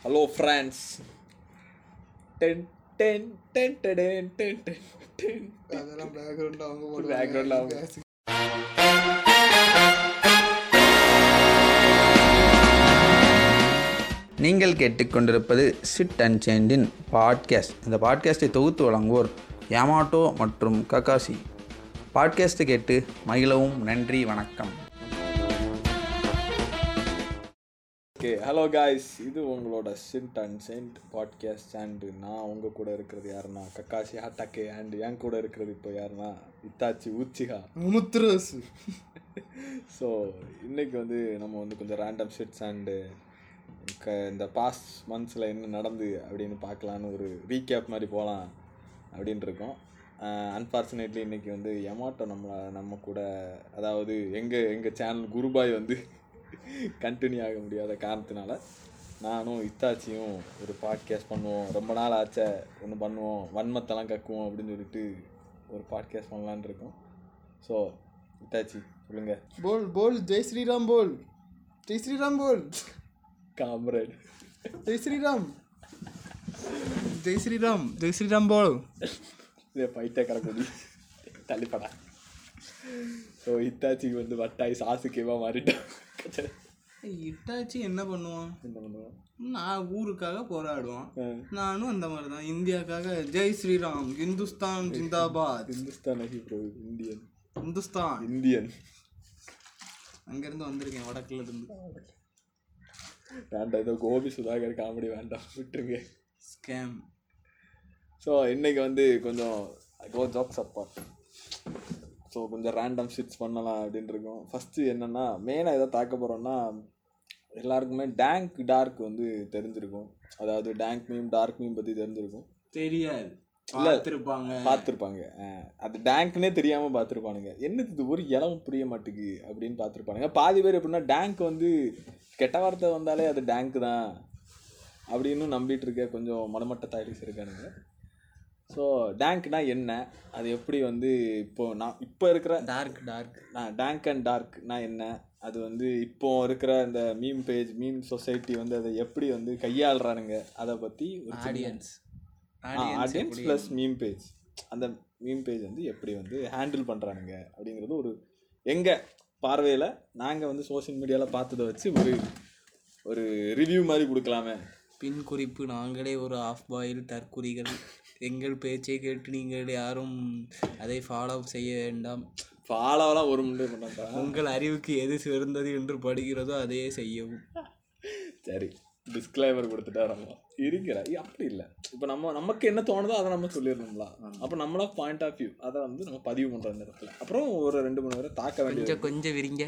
Hello friends டென் டென் டென் டென் டென் டென் டென் அதெல்லாம் பேக்ரவுண்ட்ல அவங்க Background ல அவங்க. பேசி நீங்கள் கேட்டுக்கொண்டிருப்பது சிட் அண்ட் சேண்டின் பாட்காஸ்ட் இந்த பாட்காஸ்ட்டை தொகுத்து வழங்குவோர் யாமாட்டோ மற்றும் ககாசி பாட்காஸ்ட்டை கேட்டு மகிழவும் நன்றி வணக்கம் ஓகே ஹலோ காய்ஸ் இது உங்களோட சிண்ட் அண்ட் சென்ட் பாட்காஸ்ட் அண்டு நான் உங்கள் கூட இருக்கிறது யாருன்னா கக்காசி ஹட்டாக்கே அண்ட் என் கூட இருக்கிறது இப்போ யாருன்னா இத்தாச்சி உச்சிகா முத்துரஸ் ஸோ இன்னைக்கு வந்து நம்ம வந்து கொஞ்சம் ரேண்டம் ஷிட்ஸ் அண்டு க இந்த பாஸ்ட் மந்த்ஸில் என்ன நடந்து அப்படின்னு பார்க்கலான்னு ஒரு ரீகேப் மாதிரி போகலாம் அப்படின்னு இருக்கோம் அன்ஃபார்ச்சுனேட்லி இன்னைக்கு வந்து எமாட்டோ நம்ம நம்ம கூட அதாவது எங்கள் எங்கள் சேனல் குருபாய் வந்து கண்டினியூ ஆக முடியாத காரணத்தினால நானும் இத்தாச்சியும் ஒரு பாட்காஸ்ட் பண்ணுவோம் ரொம்ப நாள் ஆச்சே ஒன்று பண்ணுவோம் வன்மத்தெல்லாம் கக்குவோம் அப்படின்னு சொல்லிட்டு ஒரு பாட்காஸ்ட் பண்ணலான்னு இருக்கோம் ஸோ இத்தாச்சி சொல்லுங்க போல் போல் ஜெய் ஸ்ரீராம் போல் ஜெய் ஸ்ரீராம் போல் காம்ரேட் ஜெய் ஸ்ரீராம் ஜெய் ஸ்ரீராம் ஜெய் ஸ்ரீராம் போல் இதே பைத்த கரக்குடி தள்ளிப்படா ஸோ இத்தாச்சிக்கு வந்து வட்டாய் சாசுக்கேவா மாறிட்டான் இட்டாச்சி என்ன பண்ணுவான் என்ன பண்ணுவான் நான் ஊருக்காக போராடுவான் ஆ. நானும் அந்த மாதிரி தான் இந்தியாக்காக ஜெய் ஸ்ரீராம் இந்துஸ்தான் ஜிந்தாபாத் இந்துஸ்தான் அகி ப்ரோ இந்தியன் இந்துஸ்தான் இந்தியன் அங்கேருந்து வந்திருக்கேன் வடக்குல இருந்து வேண்டாம் ஏதோ கோபி சுதாகர் காமெடி வேண்டாம் விட்டுருங்க ஸ்கேம் ஸோ இன்னைக்கு வந்து கொஞ்சம் கோ ஜாப்ஸ் அப்பார்ட் ஸோ கொஞ்சம் ரேண்டம் ஷிட்ஸ் பண்ணலாம் அப்படின்னு இருக்கோம் ஃபஸ்ட்டு என்னென்னா மெயினாக எதை தாக்க போகிறோம்னா எல்லாருக்குமே டேங்க் டார்க் வந்து தெரிஞ்சிருக்கும் அதாவது டேங்க் மீம் டார்க் மீம் பற்றி தெரிஞ்சிருக்கும் தெரியாது பார்த்துருப்பாங்க பார்த்துருப்பாங்க அது டேங்க்னே தெரியாமல் பார்த்துருப்பானுங்க என்னது இது ஒரு இளவும் புரிய மாட்டுக்கு அப்படின்னு பார்த்துருப்பானுங்க பாதி பேர் எப்படின்னா டேங்க் வந்து கெட்ட வார்த்தை வந்தாலே அது டேங்க் தான் அப்படின்னு நம்பிட்டு இருக்க கொஞ்சம் மனமட்ட தாயிலிஸ் இருக்கானுங்க ஸோ டேங்க்னா என்ன அது எப்படி வந்து இப்போ நான் இப்போ இருக்கிற டார்க் டார்க் நான் டேங்க் அண்ட் டார்க்னா என்ன அது வந்து இப்போ இருக்கிற இந்த மீம் பேஜ் மீம் சொசைட்டி வந்து அதை எப்படி வந்து கையாளுறானுங்க அதை பற்றி ஒரு audience audience plus meme page அந்த மீம் பேஜ் வந்து எப்படி வந்து ஹேண்டில் பண்ணுறானுங்க அப்படிங்கிறது ஒரு எங்கள் பார்வையில் நாங்கள் வந்து சோஷியல் மீடியாவில் பார்த்ததை வச்சு ஒரு ஒரு ரிவ்யூ மாதிரி கொடுக்கலாமே பின் குறிப்பு நாங்களே ஒரு ஆஃப் பாயில் தற்குறிகள் எங்கள் பேச்சை கேட்டு நீங்கள் யாரும் அதை ஃபாலோ செய்ய வேண்டாம் ஃபாலோவெலாம் ஒரு முன்னே பண்ணாண்டா உங்கள் அறிவுக்கு எது சிறந்தது என்று படுகிறதோ அதையே செய்யவும் சரி டிஸ்க்ளைமர் கொடுத்துட்டா நம்ம இருக்கிற அப்படி இல்லை இப்போ நம்ம நமக்கு என்ன தோணுதோ அதை நம்ம சொல்லிடணும்ல அப்போ நம்மளா பாயிண்ட் ஆஃப் வியூ அதை வந்து நம்ம பதிவு பண்ணுறோம் அந்த இடத்துல அப்புறம் ஒரு ரெண்டு மணி நேரம் தாக்க வேண்டியது கொஞ்சம் கொஞ்சம் விரிங்க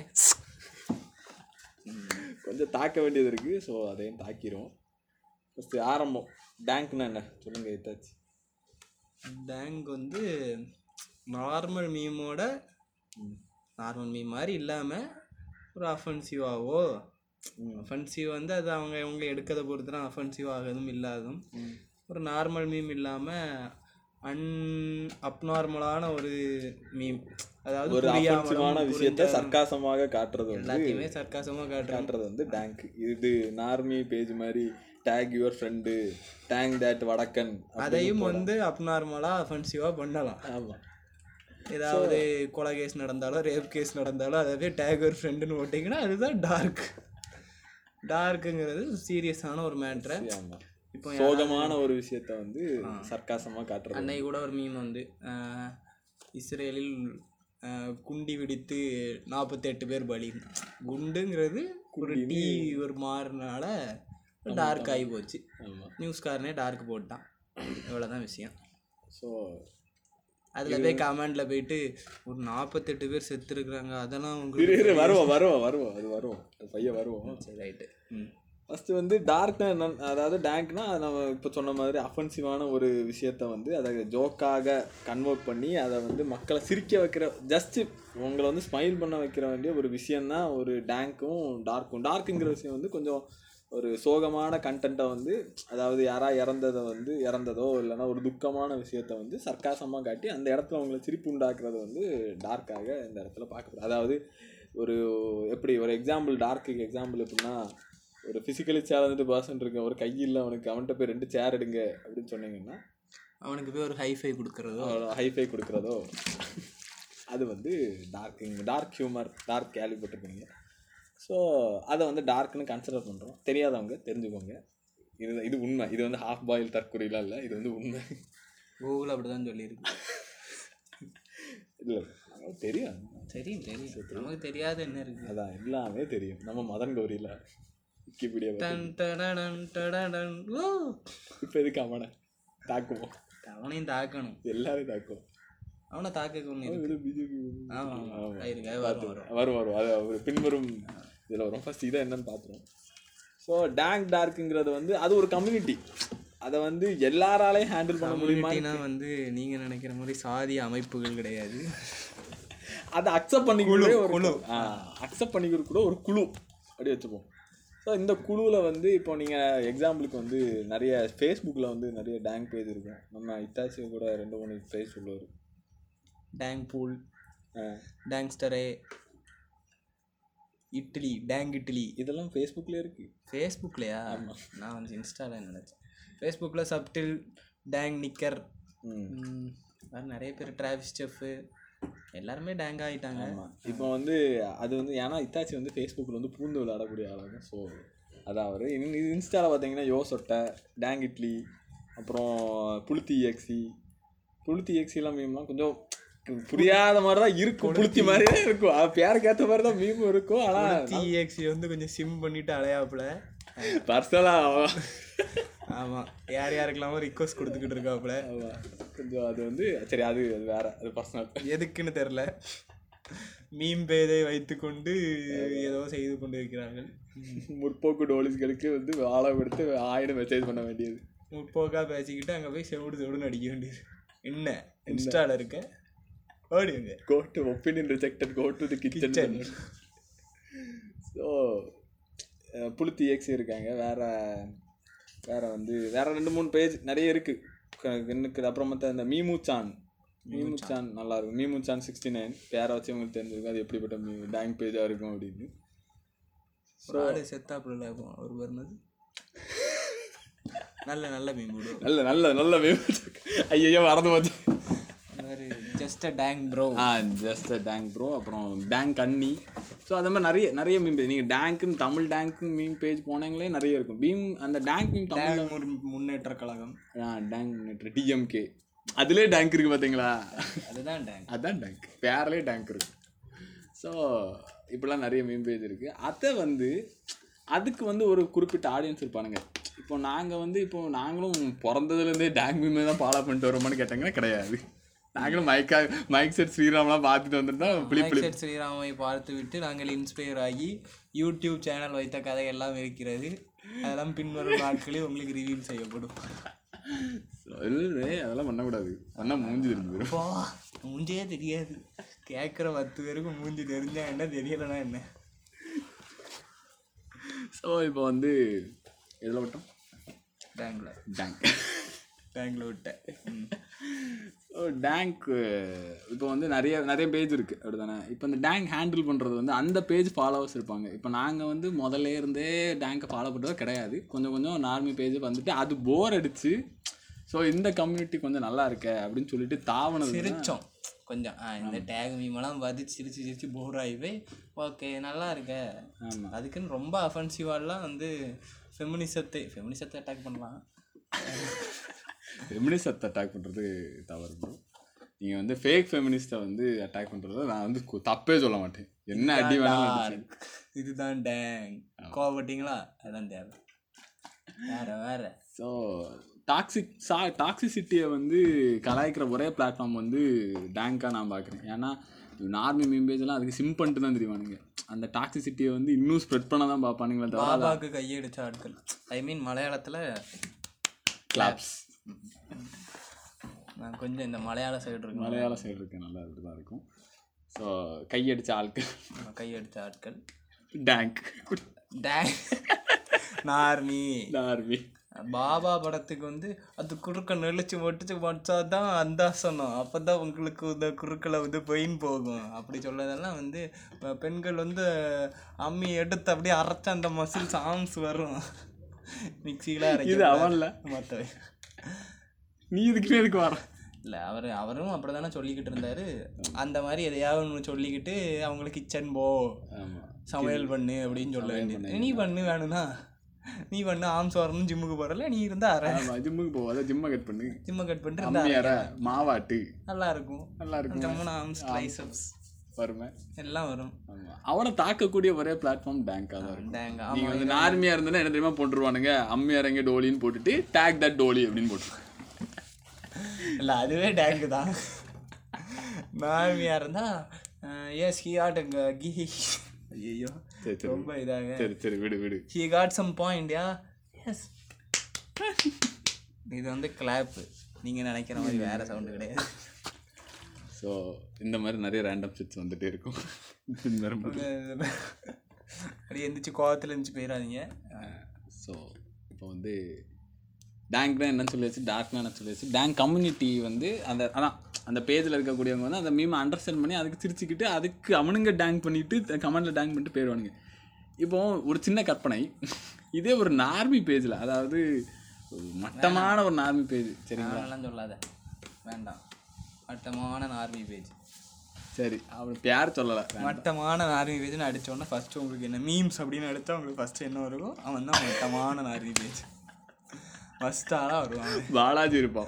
கொஞ்சம் தாக்க வேண்டியது இருக்குது ஸோ அதையும் தாக்கிரும் ஃபஸ்ட்டு ஆரம்பம் டேங்க்னா என்ன சொல்லுங்க இத்தாச்சி டேங்க் வந்து நார்மல் மீமோட நார்மல் மீம் மாதிரி இல்லாமல் ஒரு அஃபென்சிவாவோ அஃபென்சிவ் வந்து அது அவங்க இவங்க எடுக்கிறத பொறுத்து தான் அஃபென்சிவ் ஆகிறதும் இல்லாததும் ஒரு நார்மல் மீம் இல்லாமல் அன் அப்நார்மலான ஒரு மீம் அதாவது ஒரு புரியாமலும் அஃபென்சிவான விஷயத்த புரிஞ்ச- சர்க்காசமாக காட்டுறது வந்து எல்லாத்தையுமே சர்க்காசமாக காட்டுறாங்க காட்டுறது வந்து டேங்க் இது நார்மி பேஜ் மாதிரி take your friend dank that வடக்கன் அதையும் வந்து அப்நார்மலாக அஃபென்சிவாக பண்ணலாம் ஆமாம் ஏதாவது கொலை கேஸ் நடந்தாலும் ரேப் கேஸ் நடந்தாலும் அதவே டேகர் ஃப்ரெண்டுன்னு போட்டிங்கன்னா அதுதான் டார்க் டார்க்குங்கிறது சீரியஸான ஒரு மேட்ரு ஆமாம் இப்போ சோகமான ஒரு விஷயத்த வந்து சர்க்காசமாக காட்டுறது அன்னைக்கு கூட ஒரு மீம் வந்து ஆஹ், இஸ்ரேலில் ஆஹ், குண்டி வெடித்து நாற்பத்தெட்டு பேர் பலி குண்டுங்கிறது ஒரு டீ ஒரு மாறினால டார்க் ஆகி போச்சு ஆமாம் நியூஸ்காரனே டார்க் போட்டான் இவ்வளோதான் விஷயம் ஸோ அதில் போய் கமெண்டில் போயிட்டு ஒரு நாற்பத்தெட்டு பேர் செத்துருக்குறாங்க அதெல்லாம் இரு உங்களுக்கு இரு வருவோம் வருவோம் வருவோம் அது வருவோம் அது பையன் வருவோம் சரி ரைட்டு ம் ஃபஸ்ட்டு வந்து டார்க்னா என்ன அதாவது டேங்க்னா நம்ம இப்போ சொன்ன மாதிரி அஃபென்சிவான ஒரு விஷயத்த வந்து அதை ஜோக்காக கன்வெர்ட் பண்ணி அதை வந்து மக்களை சிரிக்க வைக்கிற ஜஸ்ட்டு உங்களை வந்து ஸ்மைல் பண்ண வைக்கிற வேண்டிய ஒரு விஷயந்தான் ஒரு டேங்க்கும் டார்க்கும் டார்க்குங்கிற விஷயம் வந்து கொஞ்சம் ஒரு சோகமான கண்டென்ட்டை வந்து அதாவது யாரா இறந்ததை வந்து இறந்ததோ இல்லைன்னா ஒரு துக்கமான விஷயத்த வந்து சர்க்காசமாக காட்டி அந்த இடத்துல அவங்கள சிரிப்பு உண்டாக்குறது வந்து டார்க்காக இந்த இடத்துல பார்க்கப்படுது அதாவது ஒரு எப்படி ஒரு எக்ஸாம்பிள் டார்க்குக்கு எக்ஸாம்பிள் எப்படின்னா ஒரு ஃபிசிக்கலி சேலஞ்சு பர்சன் இருக்கு ஒரு கை இல்லை அவனுக்கு அவன்கிட்ட போய் ரெண்டு சேர் எடுங்க அப்படின்னு சொன்னீங்கன்னா அவனுக்கு போய் ஒரு ஹைஃபை கொடுக்குறதோ ஹைஃபை கொடுக்குறதோ அது வந்து டார்க்கிங் டார்க் ஹியூமர் டார்க் கேள்விப்பட்டிருப்பீங்க ஸோ அதை வந்து டார்க்னு கன்சிடர் பண்ணுறோம் தெரியாதவங்க தெரிஞ்சுக்கோங்க இது இது உண்மை இது வந்து ஹாஃப் பாயில் தற்கொலைலாம் இல்லை இது வந்து உண்மை கூகுள் அப்படி தான் சொல்லியிருக்கு இல்லை நமக்கு தெரியும் தெரியும் தெரியும் நமக்கு தெரியாத என்ன இருக்கு அதான் எல்லாமே தெரியும் நம்ம மதன் கௌரியில் விக்கிபீடியா டன் டடடன் டடடன். ஓ! இப்போ எதுக்கு அவனை தாக்குவோம் அவனையும் தாக்கணும் எல்லாரையும் தாக்குவோம் அவனை தாக்க ஒன்று இருக்கு அவரு பிஜேபி ஆமா ஆமா இருக்கு வரும் வரும் வரும் வரும் அது அவர் பின்வரும் இதில் வரும் ஃபர்ஸ்ட் இதை என்னன்னு பார்த்துருவோம் ஸோ டேங்க் டார்க்குங்கிறது வந்து அது ஒரு கம்யூனிட்டி அதை வந்து எல்லாராலையும் ஹேண்டில் பண்ண முடியுமா கம்யூனிட்டினா வந்து நீங்க நினைக்கிற மாதிரி சாதி அமைப்புகள் கிடையாது அதை அக்செப்ட் பண்ணிக்கிற ஒரு குழு அக்செப்ட் பண்ணிக்கிற கூட ஒரு குழு அப்படி வச்சுப்போம் ஸோ இந்த குழுவில் வந்து இப்போ நீங்கள் எக்ஸாம்பிளுக்கு வந்து நிறைய ஃபேஸ்புக்கில் வந்து நிறைய டேங்க் பேஜ் இருக்கும் நம்ம இத்தாச்சி கூட ரெண்டு மூணு பேஜ் சொல்லுவார் டேங் பூல் டேங்ஸ்டரே இட்லி டேங் இட்லி இதெல்லாம் ஃபேஸ்புக்லேயே இருக்குது ஃபேஸ்புக்லையா நான் வந்து இன்ஸ்டால நினச்சேன் ஃபேஸ்புக்கில் சப்டில் டேங் நிக்கர் ம் ம், வேற நிறைய பேர் டிராவிஸ் செஃப்பு எல்லாருமே டேங் ஆகிட்டாங்க ஆமாம் இப்போ வந்து அது வந்து ஏன்னா இத்தாச்சி வந்து ஃபேஸ்புக்கில் வந்து பூந்து விளையாடக்கூடிய ஆளாங்க ஸோ அதான் அவர் இன் இன்ஸ்டாவில் பார்த்தீங்கன்னா யோசொட்டை டேங் இட்லி அப்புறம் புளுத்தி எக்ஸி புளுத்தி எக்ஸிலாம் மீம்லாம் கொஞ்சம் புரியாத மாதிரி தான் இருக்கும் புளுத்தி மாதிரியே இருக்கும் அது பேருக்கு ஏற்ற மாதிரி தான் மீமும் இருக்கும் ஆனால் டிஎக்ஸி வந்து கொஞ்சம் சிம் பண்ணிட்டு அலையாப்புல பர்சனலாக ஆமாம் யார் யாருக்கெல்லாமோ ரிக்வஸ்ட் கொடுத்துக்கிட்டு இருக்காப்புல கொஞ்சம் அது வந்து சரி அது அது வேற அது பர்சனல் எதுக்குன்னு தெரில மீன் பேதை வைத்துக்கொண்டு ஏதோ செய்து கொண்டு இருக்கிறார்கள் முற்போக்கு டோலிஸ்களுக்கு வந்து ஆளை கொடுத்து ஆயிரம் மெசேஜ் பண்ண வேண்டியது முற்போக்கா பேசிக்கிட்டு அங்கே போய் செவிடு செவிடுன்னு அடிக்க வேண்டியது என்ன இன்ஸ்டால இருக்க ஓடிங்க go to opinion rejected go to the kitchen Kitchen. So புளுத்தி எக்ஸ் இருக்காங்க வேற வேற வந்து வேற ரெண்டு மூணு பேஜ் நிறைய இருக்கு க- எனக்கு அப்புறம் மற்ற இந்த மீமுச்சான் மீமுச்சான் நல்லா இருக்கும் மீமுச்சான் சிக்ஸ்டி நைன் பேரை வச்சு உங்களுக்கு தெரிஞ்சிருக்கும் அது எப்படிப்பட்ட மீ டேங்க் பேஜாக இருக்கும் அப்படின்னு ஒரு ஆளு செத்தாப்புல இருக்கும் அவர் வருனது நல்ல நல்ல மீன் போடுவோம் நல்ல நல்ல நல்ல மீம் ஐயோ மறந்து போச்சு மாதிரி just a dank bro ah just dank bro அப்புறம் டேங்க் அண்ணி ஸோ அது மாதிரி நிறைய நிறைய மீம் பேஜ் நீங்கள் டேங்க்குன்னு தமிழ் டேங்க்குன்னு மீம் பேஜ் போனாங்களே நிறைய இருக்கும் மீம் அந்த டேங்க் மீம் தமிழ் டேங் ஒரு முன்னேற்ற கழகம் டேங்க் டிஎம்கே அதுலேயே டேங்க் இருக்குது பார்த்தீங்களா அதுதான் டேங் அதான் டேங்க் பேர்லேயே டேங்க் இருக்கு ஸோ இப்படிலாம் நிறைய மீம் பேஜ் இருக்குது அதை வந்து அதுக்கு வந்து ஒரு குறிப்பிட்ட ஆடியன்ஸ் இருப்பானுங்க இப்போ நாங்கள் வந்து இப்போ நாங்களும் பிறந்ததுலேருந்தே டேங்க் மீமே தான் ஃபாலோ பண்ணிட்டு வரோமான்னு கேட்டாங்கன்னா கிடையாது நாங்களும் மைக்கா மைக் செட் ஸ்ரீராம்லாம் பார்த்துட்டு வந்துட்டு தான் பிளி பிளி செட் ஸ்ரீராமை பார்த்து விட்டு நாங்கள் இன்ஸ்பயர் ஆகி யூடியூப் சேனல் வைத்த கதை எல்லாம் இருக்கிறது அதெல்லாம் பின்வரும் நாட்களில் உங்களுக்கு ரிவீல் செய்யப்படும் இல்லை அதெல்லாம் பண்ணக்கூடாது பண்ணால் மூஞ்சி தெரிஞ்சு போயிடும் அப்பா மூஞ்சே தெரியாது கேட்குற பத்து பேருக்கு மூஞ்சி தெரிஞ்சா என்ன தெரியலனா என்ன ஸோ இப்போ வந்து எதில் விட்டோம் டேங்கில் டேங்க் டேங்கில் விட்டேன் ம். ஸோ டேங்க் இப்போ வந்து நிறைய நிறைய பேஜ் இருக்குது அப்படி தானே இப்போ இந்த டேங்க் ஹேண்டில் பண்ணுறது வந்து அந்த பேஜ் ஃபாலோவர்ஸ் இருப்பாங்க இப்போ நாங்கள் வந்து முதல்ல இருந்தே டேங்கை ஃபாலோ பண்ணுறது கிடையாது கொஞ்சம் கொஞ்சம் நார்மல் பேஜ் வந்துட்டு அது போர் அடிச்சு ஸோ இந்த கம்யூனிட்டி கொஞ்சம் நல்லா இருக்க அப்படின்னு சொல்லிட்டு தாவனது சிரிச்சோம் கொஞ்சம் ஆ இந்த டேக் மீமெல்லாம் பார்த்து சிரிச்சு சிரிச்சு போர் ஆகி போய் ஓகே நல்லா இருக்க ஆமா. அதுக்குன்னு ரொம்ப அஃபென்சிவாலாம் வந்து ஃபெமினிசத்தை ஃபெமினிசத்தை அட்டாக் பண்ணலாம் ஃபெமினிஸ்ட் அட்டாக் பண்ணுறது தவறு bro. நீங்கள் வந்து ஃபேக் ஃபெமினிஸ்ட்டை வந்து அட்டாக் பண்ணுறத நான் வந்து கு- தப்பே சொல்ல மாட்டேன் என்ன அடி வேணாலும் அடிச்சு. Dark. இதுதான் டேங் கோவப்பட்டீங்களா அதான் தேவை வேற வேற ஸோ டாக்ஸிக் சா டாக்ஸிசிட்டியை வந்து கலாய்க்கிற ஒரே பிளாட்ஃபார்ம் வந்து டேங்காக நான் பார்க்குறேன் ஏன்னா நார்மல் மீம்பேஜ்லாம் அதுக்கு சிம் பண்ணிட்டு தான் தெரியுவானுங்க அந்த டாக்ஸிசிட்டியை வந்து இன்னும் ஸ்ப்ரெட் பண்ண தான் பார்ப்பானுங்களே தவிர பாபாக்கு கையடிச்ச ஆட்கள் ஐ மீன் மலையாளத்துல கிளாப்ஸ் நான் கொஞ்சம் இந்த மலையாள சைடு இருக்கு மலையாள சைடு இருக்கு நல்லா இப்படி தான் இருக்கும் ஸோ கையடிச்ச ஆட்கள் கையடிச்ச ஆட்கள் dank dank normie army Baba படத்துக்கு வந்து அது குறுக்க நெளிச்சு ஒட்டிச்சு வச்சாதான் அந்தாசனம் அப்பதான் உங்களுக்கு இந்த குறுக்களை வந்து பெயின் போகும் அப்படி சொல்லதெல்லாம் வந்து அஹ், பெண்கள் வந்து அம்மி எடுத்து அப்படியே அரைச்ச அந்த மசில் சாங்ஸ் வரும் மிக்சியில் இது அவன்ல மற்ற நீ இதுக்குமே எதுக்கு வர இல்லை அவர் அவரும் அப்படி தானே சொல்லிக்கிட்டு இருந்தாரு அந்த மாதிரி எதையாவது ஒன்று சொல்லிக்கிட்டு அவங்களுக்கு கிச்சன் போ ஆமாம் சமையல் பண்ணு அப்படின்னு சொல்ல வேண்டியது நீ பண்ணு வேணும்னா நீ பண்ணு ஆம்ஸ் வரணும் ஜிம்முக்கு போறல நீ இருந்தா அரை ஆமாம் ஜிம்முக்கு போவாத ஜிம்மை கட் பண்ணு ஜிம்மை கட் பண்ணிட்டு இருந்தா அம்மியார மாவாட்டு நல்லா இருக்கும் நல்லா இருக்கும் ஜம்முன்னு ஆம்ஸ் ட்ரைசப்ஸ் வருமே எல்லாம் வரும் ஆமா அவனை தாக்கக்கூடிய ஒரே பிளாட்ஃபார்ம் பேங்காக தான் இருக்கும் டேங்க நீங்க வந்து நார்மியா இருந்தா என்ன தெரியுமா போட்டுருவானுங்க அம்மி இறங்க டோலின்னு போட்டுட்டு டேக் தட் டோலி அப்படின்னு போட்டு இல்லை அதுவே டேங்கு தான் நார்மியா இருந்தா எஸ் ஹி ஆட் கி ஐயோ சரி சரி ரொம்ப இதாக சரி சரி விடு விடு he got some point yeah yes இது வந்து கிளாப்பு நீங்க நினைக்கிற மாதிரி வேற சவுண்டு கிடையாது ஸோ இந்த மாதிரி நிறைய ரேண்டம் சிட்ஸ் வந்துட்டே இருக்கும் இந்த மாதிரி மட்டும். அப்படி எந்திரிச்சு கோவத்தில் இருந்துச்சு போயிடாதீங்க ஸோ இப்போ வந்து டேங்க்னா என்னன்னு சொல்லியாச்சு டார்க்னா என்ன சொல்லியாச்சு டேங்க் கம்யூனிட்டி வந்து அந்த அதான் அந்த பேஜில் இருக்கக்கூடியவங்க வந்து அந்த மீமை அண்டர்ஸ்டாண்ட் பண்ணி அதுக்கு சிரிச்சுக்கிட்டு அதுக்கு அவனுங்க டேங்க் பண்ணிட்டு கமெண்டில் டேங்க் பண்ணிட்டு போயிடுவானுங்க இப்போ ஒரு சின்ன கற்பனை இதே ஒரு நார்மி பேஜில் அதாவது ஒரு மட்டமான ஒரு நார்மி பேஜ் சரிங்களா நானெல்லாம் சொல்லாத வேண்டாம் மட்டமான நார்மி பேஜ் சரி அவன் பேர் சொல்லலை மட்டமான நார்மி பேஜ்னு அடிச்சோன்னா ஃபர்ஸ்ட் உங்களுக்கு என்ன மீம்ஸ் அப்படின்னு அடிச்சா உங்களுக்கு ஃபர்ஸ்ட் என்ன வருமோ அவன் தான் மட்டமான நார்மி பேஜ் ஃபர்ஸ்ட் ஆளாக வருவான் பாலாஜி இருப்பான்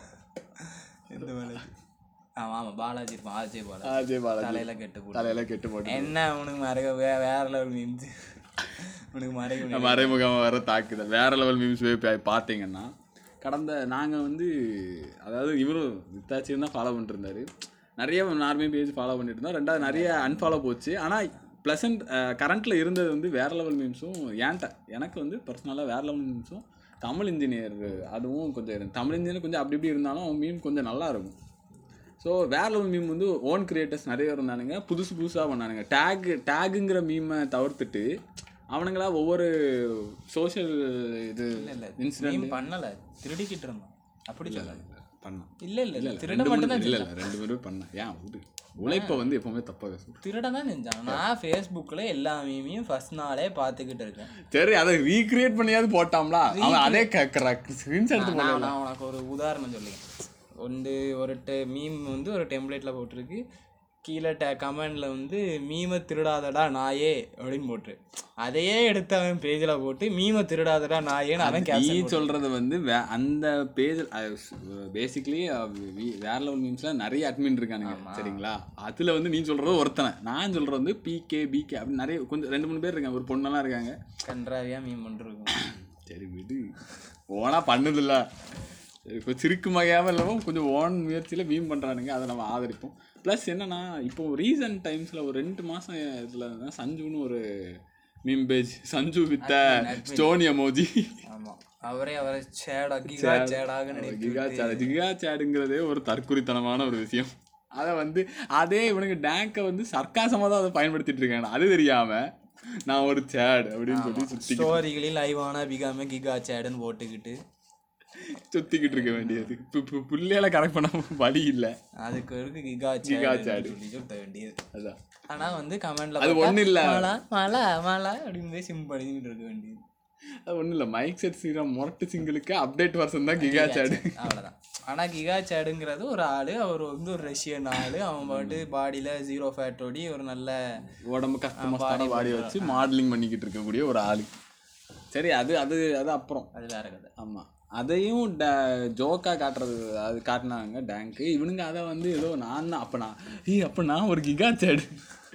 எந்த வேலை ஆமாம் ஆமாம் பாலாஜி இருப்பான் ஆஜய் பாலாஜி அஜய் பாலாஜி தலையில கெட்டு போட்டு தலையில கெட்டு போட்டு என்ன உனக்கு மறைக வே வேற லெவல் மீம்ஸ் உனக்கு மறைக மறைமுகமாக வர தாக்குதல் வேற லெவல் மீம்ஸ் போய் பார்த்தீங்கன்னா கடந்த நாங்கள் வந்து அதாவது இவரும் வித்தாச்சியும் தான் ஃபாலோ பண்ணிட்டு இருந்தாரு நிறைய நார்மல் பேஜ் ஃபாலோ பண்ணிட்டு இருந்தோம் ரெண்டாவது நிறைய அன்ஃபாலோ போச்சு ஆனால் ப்ளசன்ட் கரண்ட்டில் இருந்தது வந்து வேற லெவல் மீம்ஸும் ஏன்ட்ட எனக்கு வந்து பர்சனலாக வேற லெவல் மீம்ஸும் தமிழ் இன்ஜினியர் அதுவும் கொஞ்சம் இருந்து தமிழ் இன்ஜினியர் கொஞ்சம் அப்படி இப்படி இருந்தாலும் அவன் மீம் கொஞ்சம் நல்லா இருக்கும் ஸோ வேற லெவல் மீம் வந்து ஓன் கிரியேட்டர்ஸ் நிறைய இருந்தானுங்க புதுசு புதுசாக பண்ணானுங்க டேக் டேகுங்கிற மீமை தவிர்த்துட்டு அவனுங்களா ஒவ்வொரு சோஷியல் இது இல்லை இன்சிடென்ட் மீம் பண்ணலை திருடிக்கிட்டு இருந்தான் அப்படி சொல்லல பண்ணான் இல்லை இல்லை இல்லை திருட ரெண்டு மட்டும் மூணு தான் இல்லை இல்லை ரெண்டு பேரும் பண்ணேன் ஏன் விடு உழைப்பை வந்து எப்பவுமே தப்பாக பேசும் திருட தான் செஞ்சான் நான் ஃபேஸ்புக்கில் எல்லா மீமையும் ஃபர்ஸ்ட் நாளே பார்த்துக்கிட்டு இருக்கேன் சரி அதை ரீக்ரியேட் பண்ணியாவது போட்டாம்ல அவன் அதே ஸ்க்ரீன்ஷாட் எடுத்து நான் நான் உனக்கு ஒரு உதாரணம் சொல்லுங்க வந்து ஒரு டெ மீம் வந்து ஒரு டெம்ப்ளேட்டில் போட்டிருக்கு கீழே டே கமெண்டில் வந்து மீமை திருடாதடா நாயே அப்படின்னு போட்டு அதையே எடுத்து அவன் பேஜில் போட்டு மீமை திருடாதடா நாயேன்னு அவன் நீ கேப்ஷன் சொல்றது வந்து வே- அந்த பேஜ் பேசிக்லி வேற லெவல் மீம்ஸ்ல நிறைய அட்மின் இருக்கானுங்க சரிங்களா அதுல வந்து நீ சொல்றது ஒருத்தனை நான் சொல்றது வந்து பிகே பிகே அப்படி நிறைய கொஞ்சம் ரெண்டு மூணு பேர் இருக்காங்க ஒரு பொண்ணெல்லாம் இருக்காங்க கன்றாவியாக மீம் பண்ணிருக்கும் சரி விடு ஓனா பண்ணுதில்ல சரி, கொஞ்சம் சிரிக்கு மகையாமல் இல்லாமல் கொஞ்சம் ஓன் முயற்சியில் மீம் பண்ணுறானுங்க அதை நம்ம ஆதரிப்போம் ப்ளஸ் என்னன்னா இப்போ ரீசன்ட் டைம்ஸில் ஒரு ரெண்டு மாதம் இதில் தான் சஞ்சுன்னு ஒரு மீம் பேஜ் சஞ்சு வித்த ஸ்டோனி எமோஜி ஆமாம் அவரே அவரை சேடா கிகா சேடாக நினைத்து கிகா சேட் கிகா சேடுங்கிறதே ஒரு தற்குறித்தனமான ஒரு விஷயம் அதை வந்து அதே இவனுக்கு டேங்கை வந்து சர்க்காசமாக தான் அதை பயன்படுத்திட்டு இருக்காங்க அது தெரியாம நான் ஒரு சேட் அப்படின்னு சொல்லி சுத்தி ஸ்டோரிகளில் லைவான பிகாம கிகா சேடுன்னு போட்டுக்கிட்டு சுத்திக்கிட்டு இருக்க வேண்டியது இப்போ இப்போ பிள்ளையால கரெக்ட் பண்ண வழி இல்லை அதுக்கு இருக்கு கிகா கிகா சேடு சேடு. சொல்லி சுத்த வேண்டியது அதான் ஆனா வந்து கமெண்ட்ல அது ஒண்ணும் இல்ல. மழை மழை மழை அப்படின்னு போய் சிம் பண்ணிக்கிட்டு இருக்க வேண்டியது அது ஒன்றும் இல்லை மைக் செட் சீரம் முரட்டு சிங்கிளுக்கு அப்டேட் வருஷன் தான் கிகா சேடு அவ்வளவுதான் ஆனா கிகா சேடுங்கிறது ஒரு ஆளு அவர் வந்து ஒரு ரஷ்யன் ஆளு அவன் பாட்டு பாடியில ஜீரோ ஃபேட்டோடி ஒரு நல்ல உடம்பு கஷ்டமஸ்தான பாடி வச்சு மாடலிங் பண்ணிக்கிட்டு இருக்கக்கூடிய ஒரு ஆளு சரி அது அது அது அப்புறம் அது வேற கதை ஆமாம் அதையும் ட ஜோக்காக காட்டுறது அது காட்டினாங்க டேங்க்கு இவனுங்க அதை வந்து ஏதோ நான் தான் அப்போ நான் ஏய் அப்போ நான் ஒரு கிகா சேடு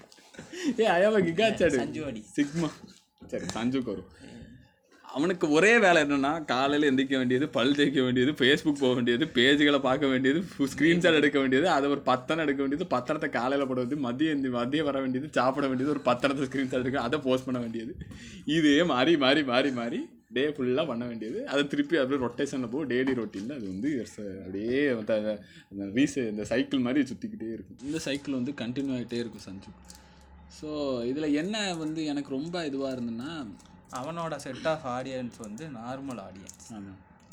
ஏ ஐயாவ கிகா சேடு சஞ்சுவாடி. சிக்மா சரி சஞ்சுக்கு வரும் அவனுக்கு ஒரே வேலை என்னன்னா காலையில் எந்திரிக்க வேண்டியது பல் தேய்க்க வேண்டியது ஃபேஸ்புக் போக வேண்டியது பேஜுகளை பார்க்க வேண்டியது ஸ்க்ரீன்ஷாட் எடுக்க வேண்டியது அதை ஒரு பத்திரம் எடுக்க வேண்டியது பத்திரத்தை காலையில் போட வேண்டியது மதியம் எந்தி- மதியம் வர வேண்டியது சாப்பிட வேண்டியது ஒரு பத்திரத்தை ஸ்க்ரீன்ஷாட் எடுக்க அதை போஸ்ட் பண்ண வேண்டியது இதே மாறி மாறி மாறி மாறி டே ஃபுல்லாக பண்ண வேண்டியது அதை திருப்பி அப்படியே ரொட்டேஷனில் போ டெய்லி ரொட்டீனில் அது வந்து ச- அப்படியே அந்த- அந்த ரீஸ் இந்த சைக்கிள் மாதிரி சுற்றிக்கிட்டே இருக்கும் இந்த சைக்கிள் வந்து கண்டினியூ ஆகிட்டே இருக்கும் சஞ்சு ஸோ இதில் என்ன வந்து எனக்கு ரொம்ப இதுவாக இருந்ததுன்னா அவனோட செட் ஆஃப் ஆடியன்ஸ் வந்து நார்மல் ஆடியன்ஸ் ஆமாம்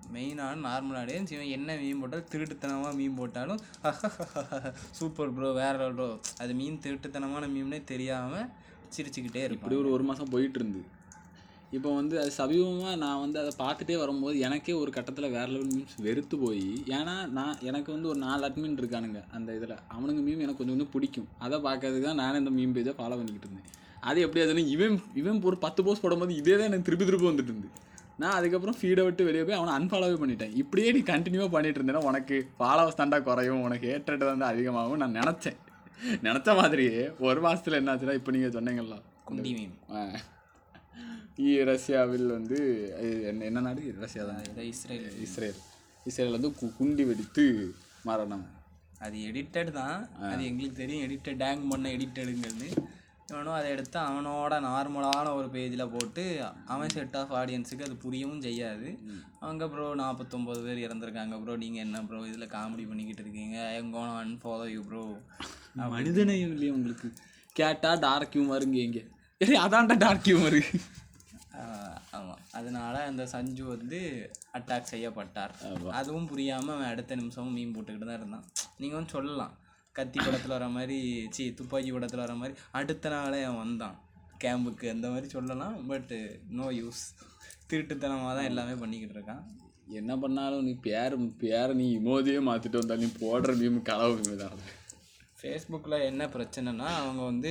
மெயினான நார்மல் ஆடியன்ஸ் இவன் என்ன மீன் போட்டாலும் திருட்டுத்தனமாக மீன் போட்டாலும் சூப்பர் ப்ரோ வேற ப்ரோ அது மீன் திருட்டுத்தனமான மீம்னே தெரியாமல் சிரிச்சுக்கிட்டே இப்படி இருப்பான் ஒரு ஒரு மாதம் போயிட்டு இருந்து இப்போ வந்து அது சமீபமாக நான் வந்து அதை பார்த்துட்டே வரும்போது எனக்கே ஒரு கட்டத்தில் வேற லெவல் மீம்ஸ் வெறுத்து போய் ஏன்னா நான் எனக்கு வந்து ஒரு நாலு அட்மின் இருக்கானுங்க அந்த இதில் அவனுங்க மீம் எனக்கு கொஞ்சம் கொஞ்சம் பிடிக்கும் அதை பார்க்கறதுக்கு தான் நானே இந்த மீம் பேஜை ஃபாலோ பண்ணிக்கிட்டு இருந்தேன் அது எப்படி அதுன்னு இவன் இவன் ஒரு பத்து போஸ்ட் போடும்போது இதே தான் எனக்கு திருப்பி திருப்பி வந்துட்டு இருந்து நான் அதுக்கப்புறம் ஃபீடை விட்டு வெளியே போய் அவனை அன்ஃபாலோவே பண்ணிட்டேன் இப்படியே நீ கண்டினியூவாக பண்ணிட்டு இருந்தேன்னா உனக்கு ஃபாலோவர்ஸ் தாண்டா குறையும் உனக்கு ஹேட்ரட் வந்து அதிகமாகும் நான் நினச்சேன் நினச்ச மாதிரியே ஒரு மாதத்தில் என்னாச்சுன்னா இப்போ நீங்கள் சொன்னீங்களா குண்டி மீம் ஆ. இ- ரஷ்யாவில் வந்து இது என்ன என்ன நாடு ரஷ்யா தான் இதை இஸ்ரேல் இஸ்ரேல் இஸ்ரேல் வந்து கு- குண்டி வெடித்து மரணம் அது எடிட்டட் தான் அது எங்களுக்கு தெரியும் எடிட்டட் டேங் பண்ண எடிட்டடுங்கிறது இவனும் அதை எடுத்து அவனோட நார்மலான ஒரு பேஜில் போட்டு அவன் செட் ஆஃப் ஆடியன்ஸுக்கு அது புரியவும் செய்யாது அவங்க ப்ரோ நாற்பத்தொம்போது பேர் இறந்துருக்காங்க ப்ரோ நீங்கள் என்ன ப்ரோ இதில் காமெடி பண்ணிக்கிட்டு இருக்கீங்க எங்கோனோ அன்ஃபாலோ யூ ப்ரோ மனிதனையும் இல்லையா உங்களுக்கு கேட்டா டார்க் ஹியூமருங்க இங்கே ஏய் அதான்டா டார்க் ஹியூமரு ஆமாம் அதனால அந்த சஞ்சு வந்து அட்டாக் செய்யப்பட்டார் அதுவும் புரியாமல் அவன் அடுத்த நிமிஷமும் மீன் போட்டுக்கிட்டு தான் இருந்தான் நீங்கள் வந்து சொல்லலாம் கத்தி படத்தில் வர மாதிரி சி துப்பாக்கி படத்தில் வர மாதிரி அடுத்த நாளே அவன் வந்தான் கேம்புக்கு அந்த மாதிரி சொல்லலாம் பட்டு நோ யூஸ் திருட்டுத்தனமாக தான் எல்லாமே பண்ணிக்கிட்டு இருக்கான் என்ன பண்ணாலும் நீ பேர் பேரை நீ இமோதியே மாற்றிட்டு வந்தாலும் நீ போடுற மீம் கலவு மீம் தான் ஃபேஸ்புக்கில் என்ன பிரச்சனைனா அவங்க வந்து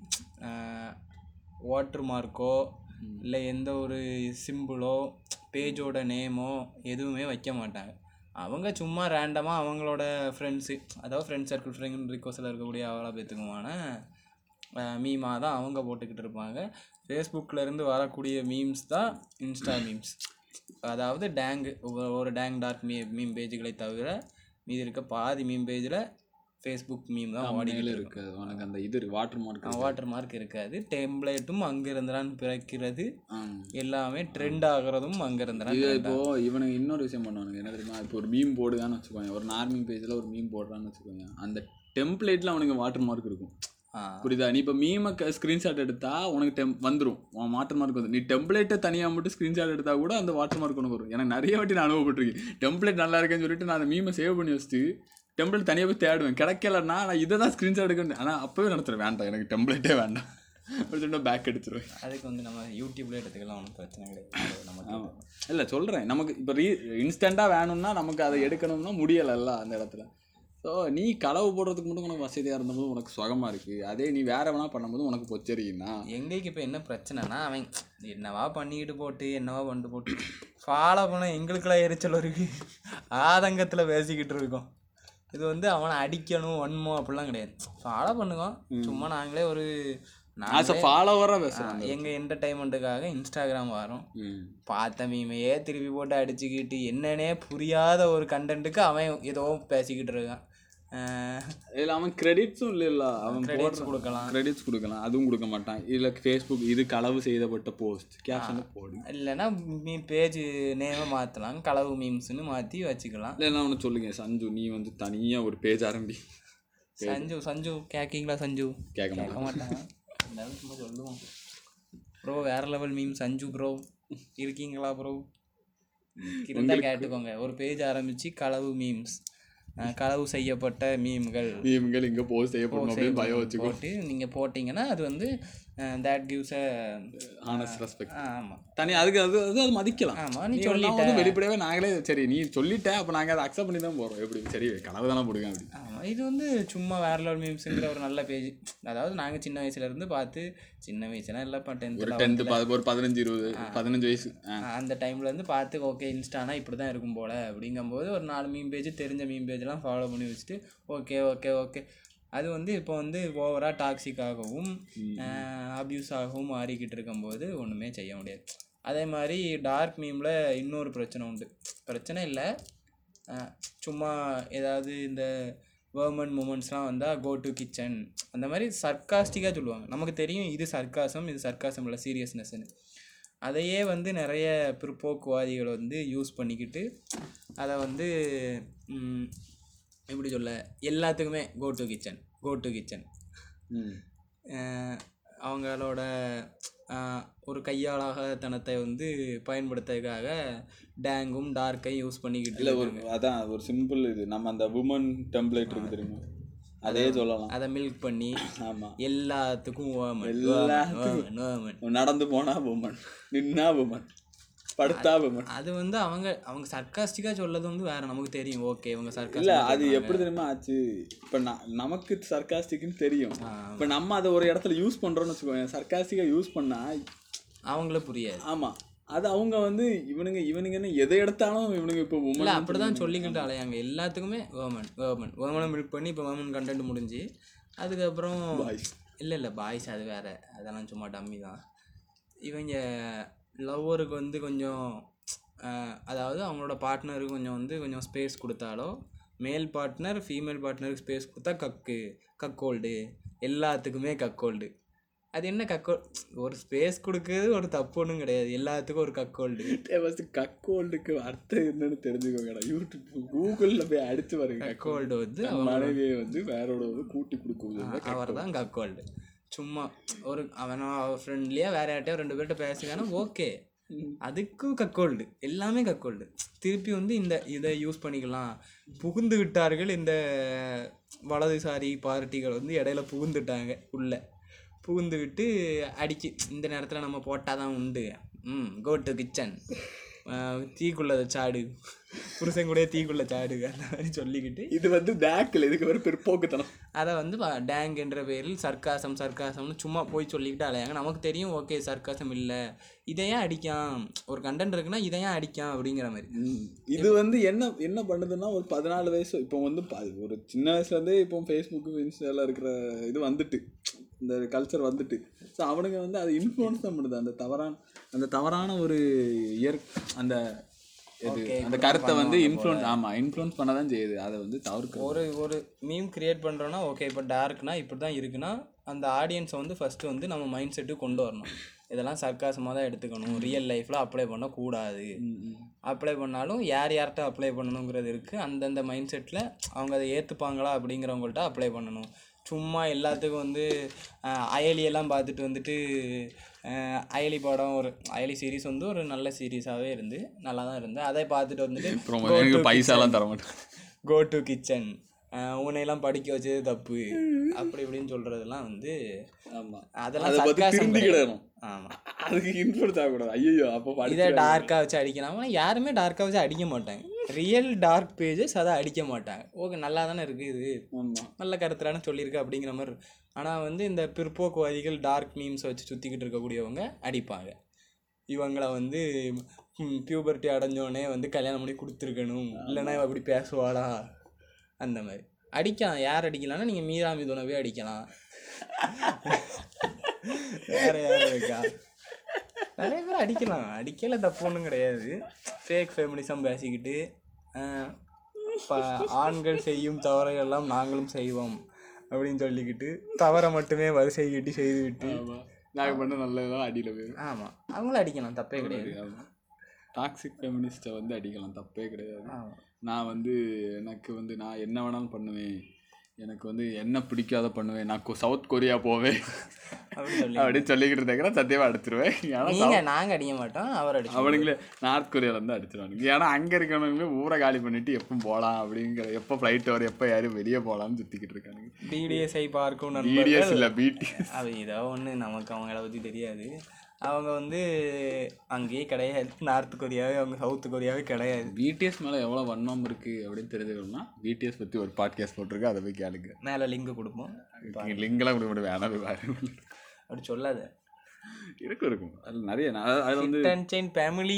வாட்டர் மார்க்கோ இல்லை எந்த ஒரு சிம்பிளோ பேஜோட நேமோ எதுவுமே வைக்க மாட்டாங்க அவங்க சும்மா ரேண்டமாக அவங்களோட ஃப்ரெண்ட்ஸு அதாவது ஃப்ரெண்ட் சர்க்கிள் ஃப்ரெண்ட் ரிக்வஸ்டில் இருக்கக்கூடிய அவ்வளோ பேத்துக்குமான மீமாக தான் அவங்க போட்டுக்கிட்டு இருப்பாங்க ஃபேஸ்புக்கில் இருந்து வரக்கூடிய மீம்ஸ் தான் இன்ஸ்டா மீம்ஸ் அதாவது டேங்கு ஒரு டேங் டார்க் மீ மீம் பேஜுகளை தவிர மீதி இருக்க பாதி மீம் பேஜில் ஃபேஸ்புக் மீம் தான் ஓடிக்கிட்டு இருக்கு இருக்கு உனக்கு அந்த இது வாட்டர் மார்க் வாட்டர் மார்க் இருக்காது டெம்ப்ளேட்டும் அங்கிருந்துதான் பிறக்கிறது எல்லாமே ட்ரெண்ட் ஆகுறதும் அங்கிருந்துதான் இது இப்போ இவனுக்கு இன்னொரு விஷயம் பண்ணுவானுங்க என்ன தெரியுமா இப்போ ஒரு மீம் போடுதான்னு வச்சுக்கோங்க ஒரு நார்மிங் பேஜில் ஒரு மீம் போடுறான்னு வச்சுக்கோங்க அந்த டெம்ப்ளேட்டில் அவனுக்கு வாட்டர் மார்க் இருக்கும் ஆ புரியுதா நீ இப்போ மீமை ஸ்க்ரீன்ஷாட் எடுத்தா உனக்கு டெம் வந்துடும் உன் வாட்டர் மார்க் வந்து நீ டெம்ப்ளேட்டை தனியாக மட்டும் ஸ்க்ரீன்ஷாட் எடுத்தா கூட அந்த வாட்டர் மார்க் உனக்கு வரும் எனக்கு நிறைய வாட்டி நான் அனுபவப்பட்டிருக்கேன் டெம்ப்ளேட் நல்லா இருக்குன்னு சொல்லிட்டு நான் அந்த மீமை சேவ் பண்ணி வச்சுட்டு டெம்ப்ளேட் தனியாக போய் தேடுவேன் கிடைக்கலன்னா நான் இதை தான் ஸ்க்ரீன்ஷாட் எடுக்கணும் ஆனால் அப்போவே நடத்துறேன் வேண்டாம் எனக்கு டெம்ப்ளேட்டே வேண்டாம் அப்படி சொல்லிட்டு பேக் எடுத்துருவேன் அதுக்கு வந்து நம்ம யூடியூப்ல எடுத்துக்கலாம் ஒன்றும் பிரச்சனை கிடையாது அது நமக்கு ஆமாம் இல்லை சொல்கிறேன் நமக்கு இப்போ ரீ இன்ஸ்டண்ட்டாக வேணும்னா நமக்கு அதை எடுக்கணும்னா முடியலைல்ல அந்த இடத்துல ஸோ நீ களவு போடுறதுக்கு மட்டும் உனக்கு வசதியாக இருந்தபோது உனக்கு சுகமாக இருக்குது அதே நீ வேற வேணா பண்ணும்போது உனக்கு பொச்சரிக்குன்னா எங்களுக்கு இப்போ என்ன பிரச்சனைனா அவன் என்னவா பண்ணிக்கிட்டு போட்டு என்னவா பண்ணிட்டு போட்டு ஃபாலோ பண்ண எங்களுக்கெல்லாம் எரிச்சல் இருக்கு ஆதங்கத்தில் பேசிக்கிட்டு இருக்கோம் இது வந்து அவனை அடிக்கணும் வன்மோ அப்படிலாம் கிடையாது ஃபாலோ பண்ணுவோம் சும்மா நாங்களே ஒரு ஆஸ் அ ஃபாலோவராக பேசுகிறேன் எங்கள் என்டர்டைன்மெண்ட்டுக்காக இன்ஸ்டாகிராம் வரோம் ம் பார்த்த மீமையே திருப்பி போட்டு அடிச்சுக்கிட்டு என்னன்னே புரியாத ஒரு கண்டென்ட்டுக்கு அவன் ஏதோ பேசிக்கிட்டு இருக்கான் இதில் அவன் கிரெடிட்ஸும் இல்லைல்ல அவன் கிரெடிட்ஸ் கொடுக்கலாம் கிரெடிட்ஸ் கொடுக்கலாம் அதுவும் கொடுக்க மாட்டான் இதில் ஃபேஸ்புக் இது களவு செய்யப்பட்ட போஸ்ட் கேப்ஷனு போடு இல்லைன்னா மீ பேஜ் நேமை மாற்றலாம் களவு மீம்ஸ்னு மாற்றி வச்சுக்கலாம் இல்லைன்னா ஒன்று சொல்லுங்க சஞ்சு நீ வந்து தனியாக ஒரு பேஜ் ஆரம்பி சஞ்சு சஞ்சு கேட்கீங்களா சஞ்சு கேட்க கேட்க மாட்டாங்க இருந்தாலும் சும்மா சொல்லுவோம் ப்ரோ வேற லெவல் மீம் சஞ்சு ப்ரோ இருக்கீங்களா ப்ரோ இருந்தா கேட்டுக்கோங்க ஒரு பேஜ் ஆரம்பிச்சு களவு மீம்ஸ் களவு செய்யப்பட்ட மீம்கள் மீம்கள் இங்கே போஸ்ட் செய்யப்படணும் அப்படின்னு பயம் வச்சுக்கோ போட்டு நீங்க போட்டீங்கன்னா அது வந்து தேட் கிவ்ஸ் ஆனஸ்ட் ரெஸ்பெக்ட் ஆமா தனி அதுக்கு அது அது அது மதிக்கலாம் ஆமா நீ நீ சொல்லலாம் வந்து வெளிப்படையாவே நாங்களே சரி நீ சொல்லிட்ட அப்போ நாங்கள் அதை அக்செப்ட் பண்ணி தான் போகிறோம் எப்படி சரி கனவு தானே போடுங்க அப்படி ஆமா இது வந்து சும்மா வேற லெவல் மீம்ஸுங்கிற ஒரு நல்ல பேஜ் அதாவது நாங்க சின்ன வயசுல இருந்து பார்த்து சின்ன வயசுலாம் இல்லைப்பா ஒரு டென்த்தில் டென்த்து ஒரு பதினஞ்சு இருபது பதினஞ்சு வயசு ஆ அந்த டைம்ல இருந்து பார்த்து ஓகே இன்ஸ்டானா இப்படி தான் இருக்கும் போல அப்படிங்கும்போது ஒரு நாலு மீம் பேஜ் தெரிஞ்ச மீம் பேஜ்லாம் ஃபாலோ பண்ணி வச்சுட்டு ஓகே ஓகே ஓகே அது வந்து இப்போ வந்து ஓவராக டாக்ஸிக்காகவும் அப்யூஸ் ஆகவும் மாறிக்கிட்டு இருக்கும்போது ஒன்றுமே செய்ய முடியாது அதே மாதிரி டார்க் மீமில் இன்னொரு பிரச்சனை உண்டு பிரச்சனை இல்லை அஹ் சும்மா ஏதாவது இந்த வேர்மன் மூமெண்ட்ஸ்லாம் வந்தால் கோ டு கிச்சன் அந்த மாதிரி சர்க்காஸ்டிக்காக சொல்லுவாங்க நமக்கு தெரியும் இது சர்க்காசம் இது சர்க்காசம் இல்லை சீரியஸ்னஸ்ன்னு அதையே வந்து நிறைய பிற்போக்குவாதிகள் வந்து யூஸ் பண்ணிக்கிட்டு அதை வந்து ம், எப்படி சொல்ல எல்லாத்துக்குமே go to kitchen go to kitchen ம் அவங்களோட ஆஹ், ஒரு கையாளாகத்தனத்தை வந்து பயன்படுத்துறதுக்காக டேங்கும் டார்க்கையும் யூஸ் பண்ணிக்கிட்டு இல்லை ஒரு அதான் ஒரு சிம்பிள் இது நம்ம அந்த உமன் டெம்ப்ளேட் இருக்கு தெரியுமா அதே சொல்லலாம் அதை மில்க் பண்ணி ஆமாம் எல்லாத்துக்கும் ஓமன் எல்லாத்துக்கும். ஓமன் நடந்து போனா உமன் நின்னா உமன் படுத்தா உமன் அது வந்து அவங்க அவங்க சர்க்காஸ்டிக்காக சொல்லது வந்து வேற நமக்கு தெரியும் ஓகே இவங்க இல்ல சர்க்காஸ்டிக் அது எப்படி தெரியுமா ஆச்சு இப்ப ந- நமக்கு சர்க்காஸ்டிக்னு தெரியும் இப்ப நம்ம அதை ஒரு இடத்துல யூஸ் பண்றோம்னு வச்சுக்கோங்க சர்க்காஸ்டிக்கா யூஸ் பண்ணா அவங்களே புரியாது ஆமா அது அவங்க வந்து இவனுங்க இவனுங்கன்னு எதை எடுத்தாலும் இவனுங்க இப்போ இல்லை உமன் அப்படிதான் சொல்லிக்கிட்டு அலையாங்க எல்லாத்துக்குமே ஓமன் ஓமன் ஓமனை மில்க் பண்ணி இப்போ ஓமன் கண்டென்ட் முடிஞ்சு அதுக்கப்புறம் இல்லை இல்லை பாய்ஸ் அது வேற அதெல்லாம் சும்மா டம்மி தான் இவங்க லவ்வருக்கு வந்து கொஞ்சம் ஆஹ், அதாவது அவங்களோட பார்ட்னருக்கு கொஞ்சம் வந்து கொஞ்சம் ஸ்பேஸ் கொடுத்தாலோ மேல் பார்ட்னர் ஃபீமேல் பார்ட்னருக்கு ஸ்பேஸ் கொடுத்தா கக்கு கக்கோல்டு எல்லாத்துக்குமே கக்கோல்டு அது என்ன கக்கோ ஒரு ஸ்பேஸ் கொடுக்குறது ஒரு தப்பு ஒன்றும் கிடையாது எல்லாத்துக்கும் ஒரு கக்கோல்டு ஃபர்ஸ்ட் கக்கோல்டுக்கு அர்த்தம் என்னன்னு தெரிஞ்சுக்கோங்கடா யூடியூப் கூகுள்ல போய் அடிச்சு பாருங்க கக்கோல்டு வந்து தன் மனைவியை வந்து வேறோட வந்து கூட்டி கொடுக்குது அவர் தான் கக்கோல்டு சும்மா ஒரு அவனோ ஃப்ரெண்ட்லியாக வேற யார்ட்டையோ ரெண்டு பேர்கிட்ட பேசுங்கன்னா ஓகே அதுக்கும் கக்கோல்டு எல்லாமே கக்கோல்டு திருப்பி வந்து இந்த இதை யூஸ் பண்ணிக்கலாம் புகுந்து விட்டார்கள் இந்த வலதுசாரி பார்ட்டிகள் வந்து இடையில புகுந்துட்டாங்க உள்ள புகுந்து விட்டு அடிச்சு இந்த நேரத்தில் நம்ம போட்டால் தான் உண்டு ம் கோ டு கிச்சன் தீக்குள்ள சாடு புருஷன் கூட தீக்குள்ள சாடு அந்த மாதிரி சொல்லிக்கிட்டு இது வந்து டேக்கில் இதுக்கு வேற பிற்போக்குத்தனம் அதை வந்து வ- டேங் என்ற பெயரில் சர்க்காசம் சர்க்காசம்னு சும்மா போய் சொல்லிக்கிட்டு அலையாங்க நமக்கு தெரியும் ஓகே சர்க்காசம் இல்லை இதையே அடிக்காம் ஒரு கண்டென்ட் இருக்குன்னா இதையே அடிக்காம் அப்படிங்கிற மாதிரி இது வந்து என்ன என்ன பண்ணுதுன்னா ஒரு பதினாலு வயசு இப்போ வந்து ப- ஒரு சின்ன வயசுலேருந்தே இப்போ ஃபேஸ்புக்கு இன்ஸ்டால இருக்கிற இது வந்துட்டு இந்த கல்ச்சர் வந்துட்டு ஸோ அவனுங்க வந்து அது இன்ஃப்ளூயன்ஸ் தான் பண்ணுது அந்த தவறான அந்த தவறான ஒரு இயற் அந்த இது அந்த கருத்தை வந்து இன்ஃப்ளூயன்ஸ் ஆமாம் இன்ஃப்ளூயன்ஸ் பண்ண தான் செய்யுது அதை வந்து தவிர்க்க ஒரு ஒரு மீம் கிரியேட் பண்ணுறோன்னா ஓகே இப்போ டார்க்னா இப்படி தான் இருக்குன்னா அந்த ஆடியன்ஸை வந்து ஃபஸ்ட்டு வந்து நம்ம மைண்ட் செட்டு கொண்டு வரணும் இதெல்லாம் சர்க்காசமாக தான் எடுத்துக்கணும் ரியல் லைஃப்பில் அப்ளை பண்ணக்கூடாது அப்ளை பண்ணாலும் யார் யார்கிட்ட அப்ளை பண்ணணுங்கிறது இருக்குது அந்தந்த மைண்ட் செட்டில் அவங்க அதை ஏற்றுப்பாங்களா அப்படிங்கிறவங்கள்ட்ட அப்ளை பண்ணணும் சும்மா எல்லாத்துக்கும் வந்து அஹ், அயலியெல்லாம் பார்த்துட்டு வந்துட்டு அஹ், அயலி படம் ஒரு அயலி சீரிஸ் வந்து ஒரு நல்ல சீரீஸாகவே இருந்து நல்லா தான் இருந்து அதை பார்த்துட்டு வந்துட்டு எனக்கு பைசாலாம் தர மாட்டேன் கோ டு கிச்சன் உன்னையெல்லாம் படிக்க வச்சது தப்பு அப்படி இப்படின்னு சொல்கிறதெல்லாம் வந்து ஆமாம் அதெல்லாம் அதை பற்றி sarcasm திருந்திக்கிடணும் ஆமாம் அதுக்கு இன்ஃப்ளூயன்ஸ் ஆகக்கூடாது ஐயோ அப்போ இதை படிச்சு டார்க்காக வச்சு அடிக்கலாமா யாருமே டார்க்காக வச்சு அடிக்க மாட்டாங்க ரியல் டார்க் பேஜஸ் அதை அடிக்க மாட்டாங்க ஓகே நல்லா தானே இருக்குது இது ஆமாம் நல்ல கருத்துலான சொல்லியிருக்கு அப்படிங்கிற மாதிரி ஆனால் வந்து இந்த பிற்போக்குவாதிகள் டார்க் மீம்ஸ் வச்சு சுற்றிக்கிட்டு இருக்கக்கூடியவங்க அடிப்பாங்க இவங்கள வந்து பியூபர்ட்டி அடைஞ்சோடனே வந்து கல்யாணம் பண்ணி கொடுத்துருக்கணும் இல்லைன்னா இவ அப்படி பேசுவாளா அந்த மாதிரி அடிக்கலாம் யார் அடிக்கலாம்னா நீங்கள் மீராமி துணவே அடிக்கலாம் வேற யார் இருக்கா நிறைய பேர் அடிக்கலாம் அடிக்கல தப்பு ஒன்றும் கிடையாது ஃபேக் ஃபெமினிசம் பேசிக்கிட்டு ஆஹ், ப- ஆண்கள் செய்யும் தவறையெல்லாம் நாங்களும் செய்வோம் அப்படின்னு சொல்லிக்கிட்டு தவறை மட்டுமே வரிசை கட்டி செய்துவிட்டு ஆமாம் நாங்கள் பண்ண நல்லதான் அடியில் போயிடும் ஆமாம் அவங்களும் அடிக்கலாம் தப்பே கிடையாது ஆமாம் டாக்ஸிக் ஃபெமினிஸ்ட்டை வந்து அடிக்கலாம் தப்பே கிடையாது ஆமா. நான் வந்து எனக்கு வந்து நான் என்ன வேணாலும் பண்ணுவேன் எனக்கு வந்து என்ன பிடிக்காத பண்ணுவேன் நான் கொ- சவுத் கொரியா போவேன் அப்படின்னு சொல்லி அப்படின்னு சொல்லிக்கிட்டு இருந்தேன் சத்தியமாக அடிச்சிருவேன் ஏன்னா நீங்க நாங்க அடிக்க மாட்டோம் அவர் அடிச்சு அவனுங்களே நார்த் கொரியால இருந்து அடிச்சிருவானுங்க ஏன்னா அங்கே இருக்கிறவங்களே ஊரை காலி பண்ணிட்டு எப்போ போகலாம் அப்படிங்கிற எப்போ ஃப்ளைட் வரும் எப்போ யாரும் வெளியே போகலாம்னு சுற்றிக்கிட்டு இருக்கானுங்க பிடிஎஸ்ஐ பார்க்கும் பிடிஎஸ் நண்பர்கள் இல்லை பிடிஎஸ் அது ஏதோ ஒன்று நமக்கு அவங்கள பற்றி தெரியாது அவங்க வந்து அங்கேயே கிடையாது நார்த் கொரியாவே அவங்க சவுத் கொரியாவே கிடையாது பிடிஎஸ் மேலே எவ்வளோ வண்ணம் இருக்குது அப்படின்னு தெரிஞ்சுக்கணும்னா பிடிஎஸ் பற்றி ஒரு பாட்காஸ்ட் போட்டிருக்கு அதை போய் கேளுங்க மேலே லிங்க் கொடுப்போம் லிங்கெல்லாம் கொடுக்க முடியும் வேணாம் போய் பாருங்க அப்படி சொல்லாத இருக்கும் இருக்கும் அதில் நிறைய நான் அதில் வந்து செயின் ஃபேமிலி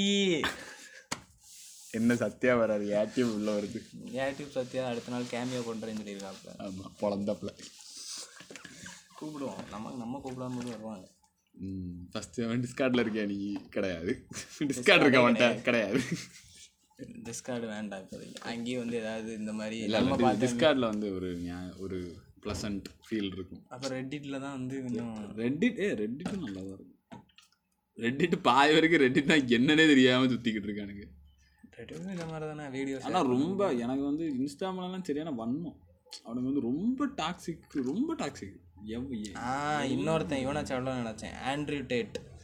என்ன சத்தியா வராது ஏடிஎம் உள்ள வருது யூடியூப் சத்தியா அடுத்த நாள் கேமியோ பண்ணுறேன்னு சொல்லியிருக்காப்புல ஆமாம் பொழந்தாப்புல கூப்பிடுவோம் நம்ம நம்ம கூப்பிடாம போது வருவாங்க ஃபஸ்ட்டு அவன் டிஸ்கார்டில் இருக்கியா நீ கிடையாது டிஸ்கார்ட் இருக்க அவன்கிட்ட கிடையாது டிஸ்கார்டு வேண்டாம் இப்போதைக்கு அங்கேயும் வந்து ஏதாவது இந்த மாதிரி இல்லை நம்ம பார்த்து டிஸ்கார்டில் வந்து ஒரு ஞா- ஒரு ப்ளசன்ட் ஃபீல் இருக்கும் அப்போ ரெட்டிட்டில் தான் வந்து கொஞ்சம் ரெட்டிட் ஏ ரெட்டிட்டும் நல்லா தான் இருக்கும் ரெட்டிட் பாய் வரைக்கும் ரெட்டிட்னா என்னன்னே தெரியாமல் சுற்றிக்கிட்டு இருக்கானுங்க ரெட்டிட்டும் இந்த மாதிரி தானே வீடியோஸ் ஆனால் ரொம்ப எனக்கு வந்து இன்ஸ்டாமெல்லாம் சரியான வன்மம் அவனுக்கு வந்து ரொம்ப டாக்ஸிக் ரொம்ப டாக்ஸிக் எவ் ஆ இன்னொருத்தன் இவனை சொல்ல நினச்சேன் ஆண்ட்ரியூ டேட்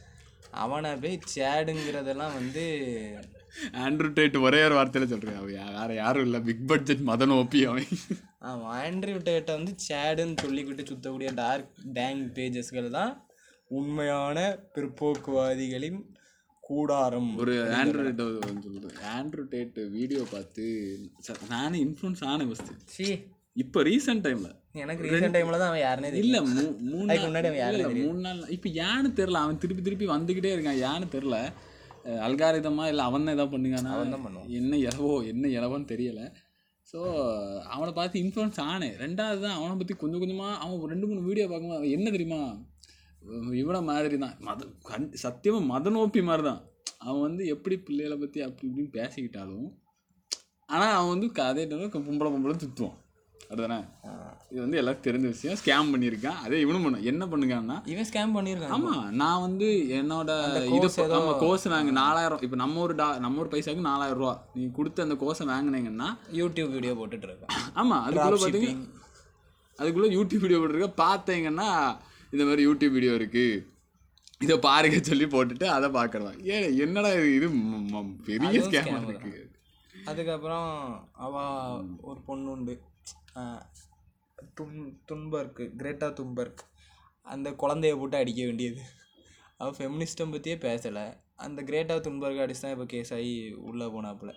அவனை போய் சேடுங்கிறதெல்லாம் வந்து ஆண்ட்ரூ டேட் ஒரே ஒரு வார்த்தையில சொல்றேன் அவன் யா- வேற யாரும் இல்லை பிக் பட்ஜெட் மதன் ஓப்பி அவன் அவன் ஆண்ட்ரியூ டேட்டை வந்து சேடுன்னு சொல்லிக்கிட்டு சுத்தக்கூடிய டார்க் டேங் பேஜஸ்கள் தான் உண்மையான பிற்போக்குவாதிகளின் கூடாரம் ஒரு ஆண்ட்ரூ டேட் சொல்றது ஆண்ட்ரூ டேட் வீடியோ பார்த்து ச- நானே இன்ஃப்ளூன்ஸ் ஆனேன் ஃபஸ்ட்டு சி இப்போ ரீசெண்ட் டைம்ல எனக்கு ரீசெண்ட் டைமில் தான் அவன் யாருனே இல்ல தெரியல மூ- மூணு அதுக்கு நாள் முன்னாடி அவன் இல்ல, யாருன்னு இல்ல, மூணு நாள் இப்போ ஏன்னு தெரில அவன் திருப்பி திருப்பி வந்துக்கிட்டே இருக்கான் ஏன்னு தெரில அல்காரிதமா இல்லை அவன் தான் ஏதாவது பண்ணுங்கானா அவன் தான் பண்ணுவான் என்ன இலவோ என்ன இலவோன்னு தெரியல ஸோ அவனை பார்த்து இன்ஃப்ளூயன்ஸ் ஆனேன் ரெண்டாவது தான் அவனை பற்றி கொஞ்சம் கொஞ்சமாக அவன் ஒரு ரெண்டு மூணு வீடியோ பார்க்கும்போது அவன் என்ன தெரியுமா இவனை மாதிரி தான் மத கண் சத்தியமாக மத நோப்பி மாதிரி தான் அவன் வந்து எப்படி பிள்ளைகளை பற்றி அப்படி இப்படின்னு பேசிக்கிட்டாலும் ஆனால் அவன் வந்து அதே டைம் பொம்பளை பொம்பளை துத்துவான் அப்படிதானே இது வந்து எல்லாருக்கும் தெரிஞ்ச விஷயம் ஸ்கேம் பண்ணியிருக்கான் அதே இவனும் பண்ண என்ன பண்ணுங்கன்னா இவன் ஸ்கேம் பண்ணியிருக்கான் ஆமா நான் வந்து என்னோட இது course ஏதோ- ஆமா கோர்ஸ் வாங்க நாலாயிரம் இப்போ நம்ம ஒரு டா நம்ம ஒரு பைசாக்கு நாலாயிரம் ரூபா நீ கொடுத்த அந்த கோர்ஸை வாங்கினீங்கன்னா யூடியூப் வீடியோ போட்டுட்டு இருக்கான் ஆமா அதுக்குள்ள பார்த்தீங்க அதுக்குள்ள யூடியூப் வீடியோ போட்டிருக்க பார்த்தீங்கன்னா இந்த மாதிரி யூடியூப் வீடியோ இருக்கு இதை பாருங்க சொல்லி போட்டுட்டு அதை பார்க்கறதா ஏ என்னடா இது இது ம- ம- பெரிய அதுவும் ஸ்கேம் scam இருக்கு அதுக்கப்புறம் அவ ஒரு பொண்ணு உண்டு ஆஹ் துன் துன்பர்க்கு கிரேட்டா துன்பர்க் அந்த குழந்தைய போட்டு அடிக்க வேண்டியது அவள் ஃபெமினிஸ்டம் பற்றியே பேசலை அந்த கிரேட்டா துன்பர்க் அடிச்சு தான் இப்போ கேஸ் ஆகி உள்ளே போனாப்புல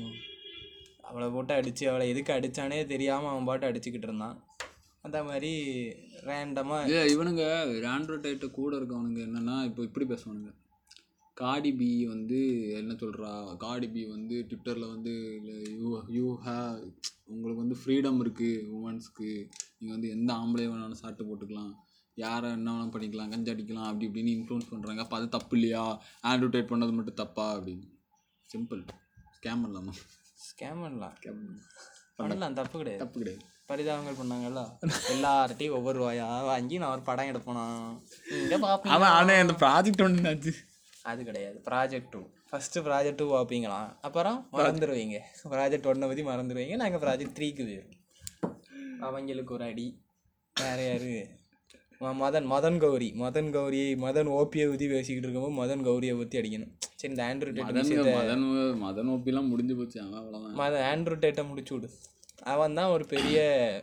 அவளை போட்டு அடித்து அவளை எதுக்கு அடித்தானே தெரியாமல் அவன் பாட்டு அடிச்சுக்கிட்டு இருந்தான் அந்த மாதிரி ரேண்டமாக ஏ இவனுங்க ஆண்ட்ராய்டு கூட இருக்கவனுங்க என்னன்னா இப்போ இப்படி பேசுவானுங்க காடி பி வந்து என்ன சொல்கிறா காடி பி வந்து ட்விட்டரில் வந்து யூ யூ ஹேவ் உங்களுக்கு வந்து ஃப்ரீடம் இருக்குது உமன்ஸ்க்கு நீங்கள் வந்து எந்த ஆம்பளை வேணாலும் சாட்டு போட்டுக்கலாம் யாரை என்ன வேணாலும் பண்ணிக்கலாம் கஞ்சா அடிக்கலாம் அப்படி இப்படின்னு இன்ஃப்ளூன்ஸ் பண்ணுறாங்க அப்போ அது தப்பு இல்லையா ஆண்ட்ரோடேட் பண்ணது மட்டும் தப்பா அப்படின்னு சிம்பிள் ஸ்கேம் பண்ணலாமா ஸ்கேம் பண்ணலாம் ஸ்கேம் பண்ணலாம் தப்பு கிடையாது தப்பு கிடையாது பரிதாபங்கள் பண்ணாங்கல்ல எல்லார்ட்டையும் ஒவ்வொரு ரூபாயா வாங்கி நான் ஒரு படம் எடுப்போனா இங்கே பார்ப்பேன் அவன் ஆனால் இந்த ப்ராஜெக்ட் ஒன்று என்னாச்சு அது கிடையாது project two first project two பார்ப்பீங்களாம் அப்புறம் மறந்துடுவீங்க ப்ராஜெக்ட் ஒன்னை பற்றி மறந்துடுவீங்க நாங்கள் ப்ராஜெக்ட் த்ரீக்கு போயிடும் அவங்களுக்கு ஒரு அடி வேறு யாரு ம- மதன் மதன் கௌரி மதன் கௌரி மதன் ஓபியை பற்றி பேசிக்கிட்டு இருக்கும்போது மதன் கௌரியை பற்றி அடிக்கணும் சரி இந்த ஆண்ட்ரூ டேட் மதன் விஷயத்தை மதன் மதன் ஓப்பிலாம் முடிஞ்சு போச்சு அவன் அவ்வளோதான் மதன் ஆண்ட்ரூ டேட்டை முடிச்சு விடு அவன் தான் ஒரு பெரிய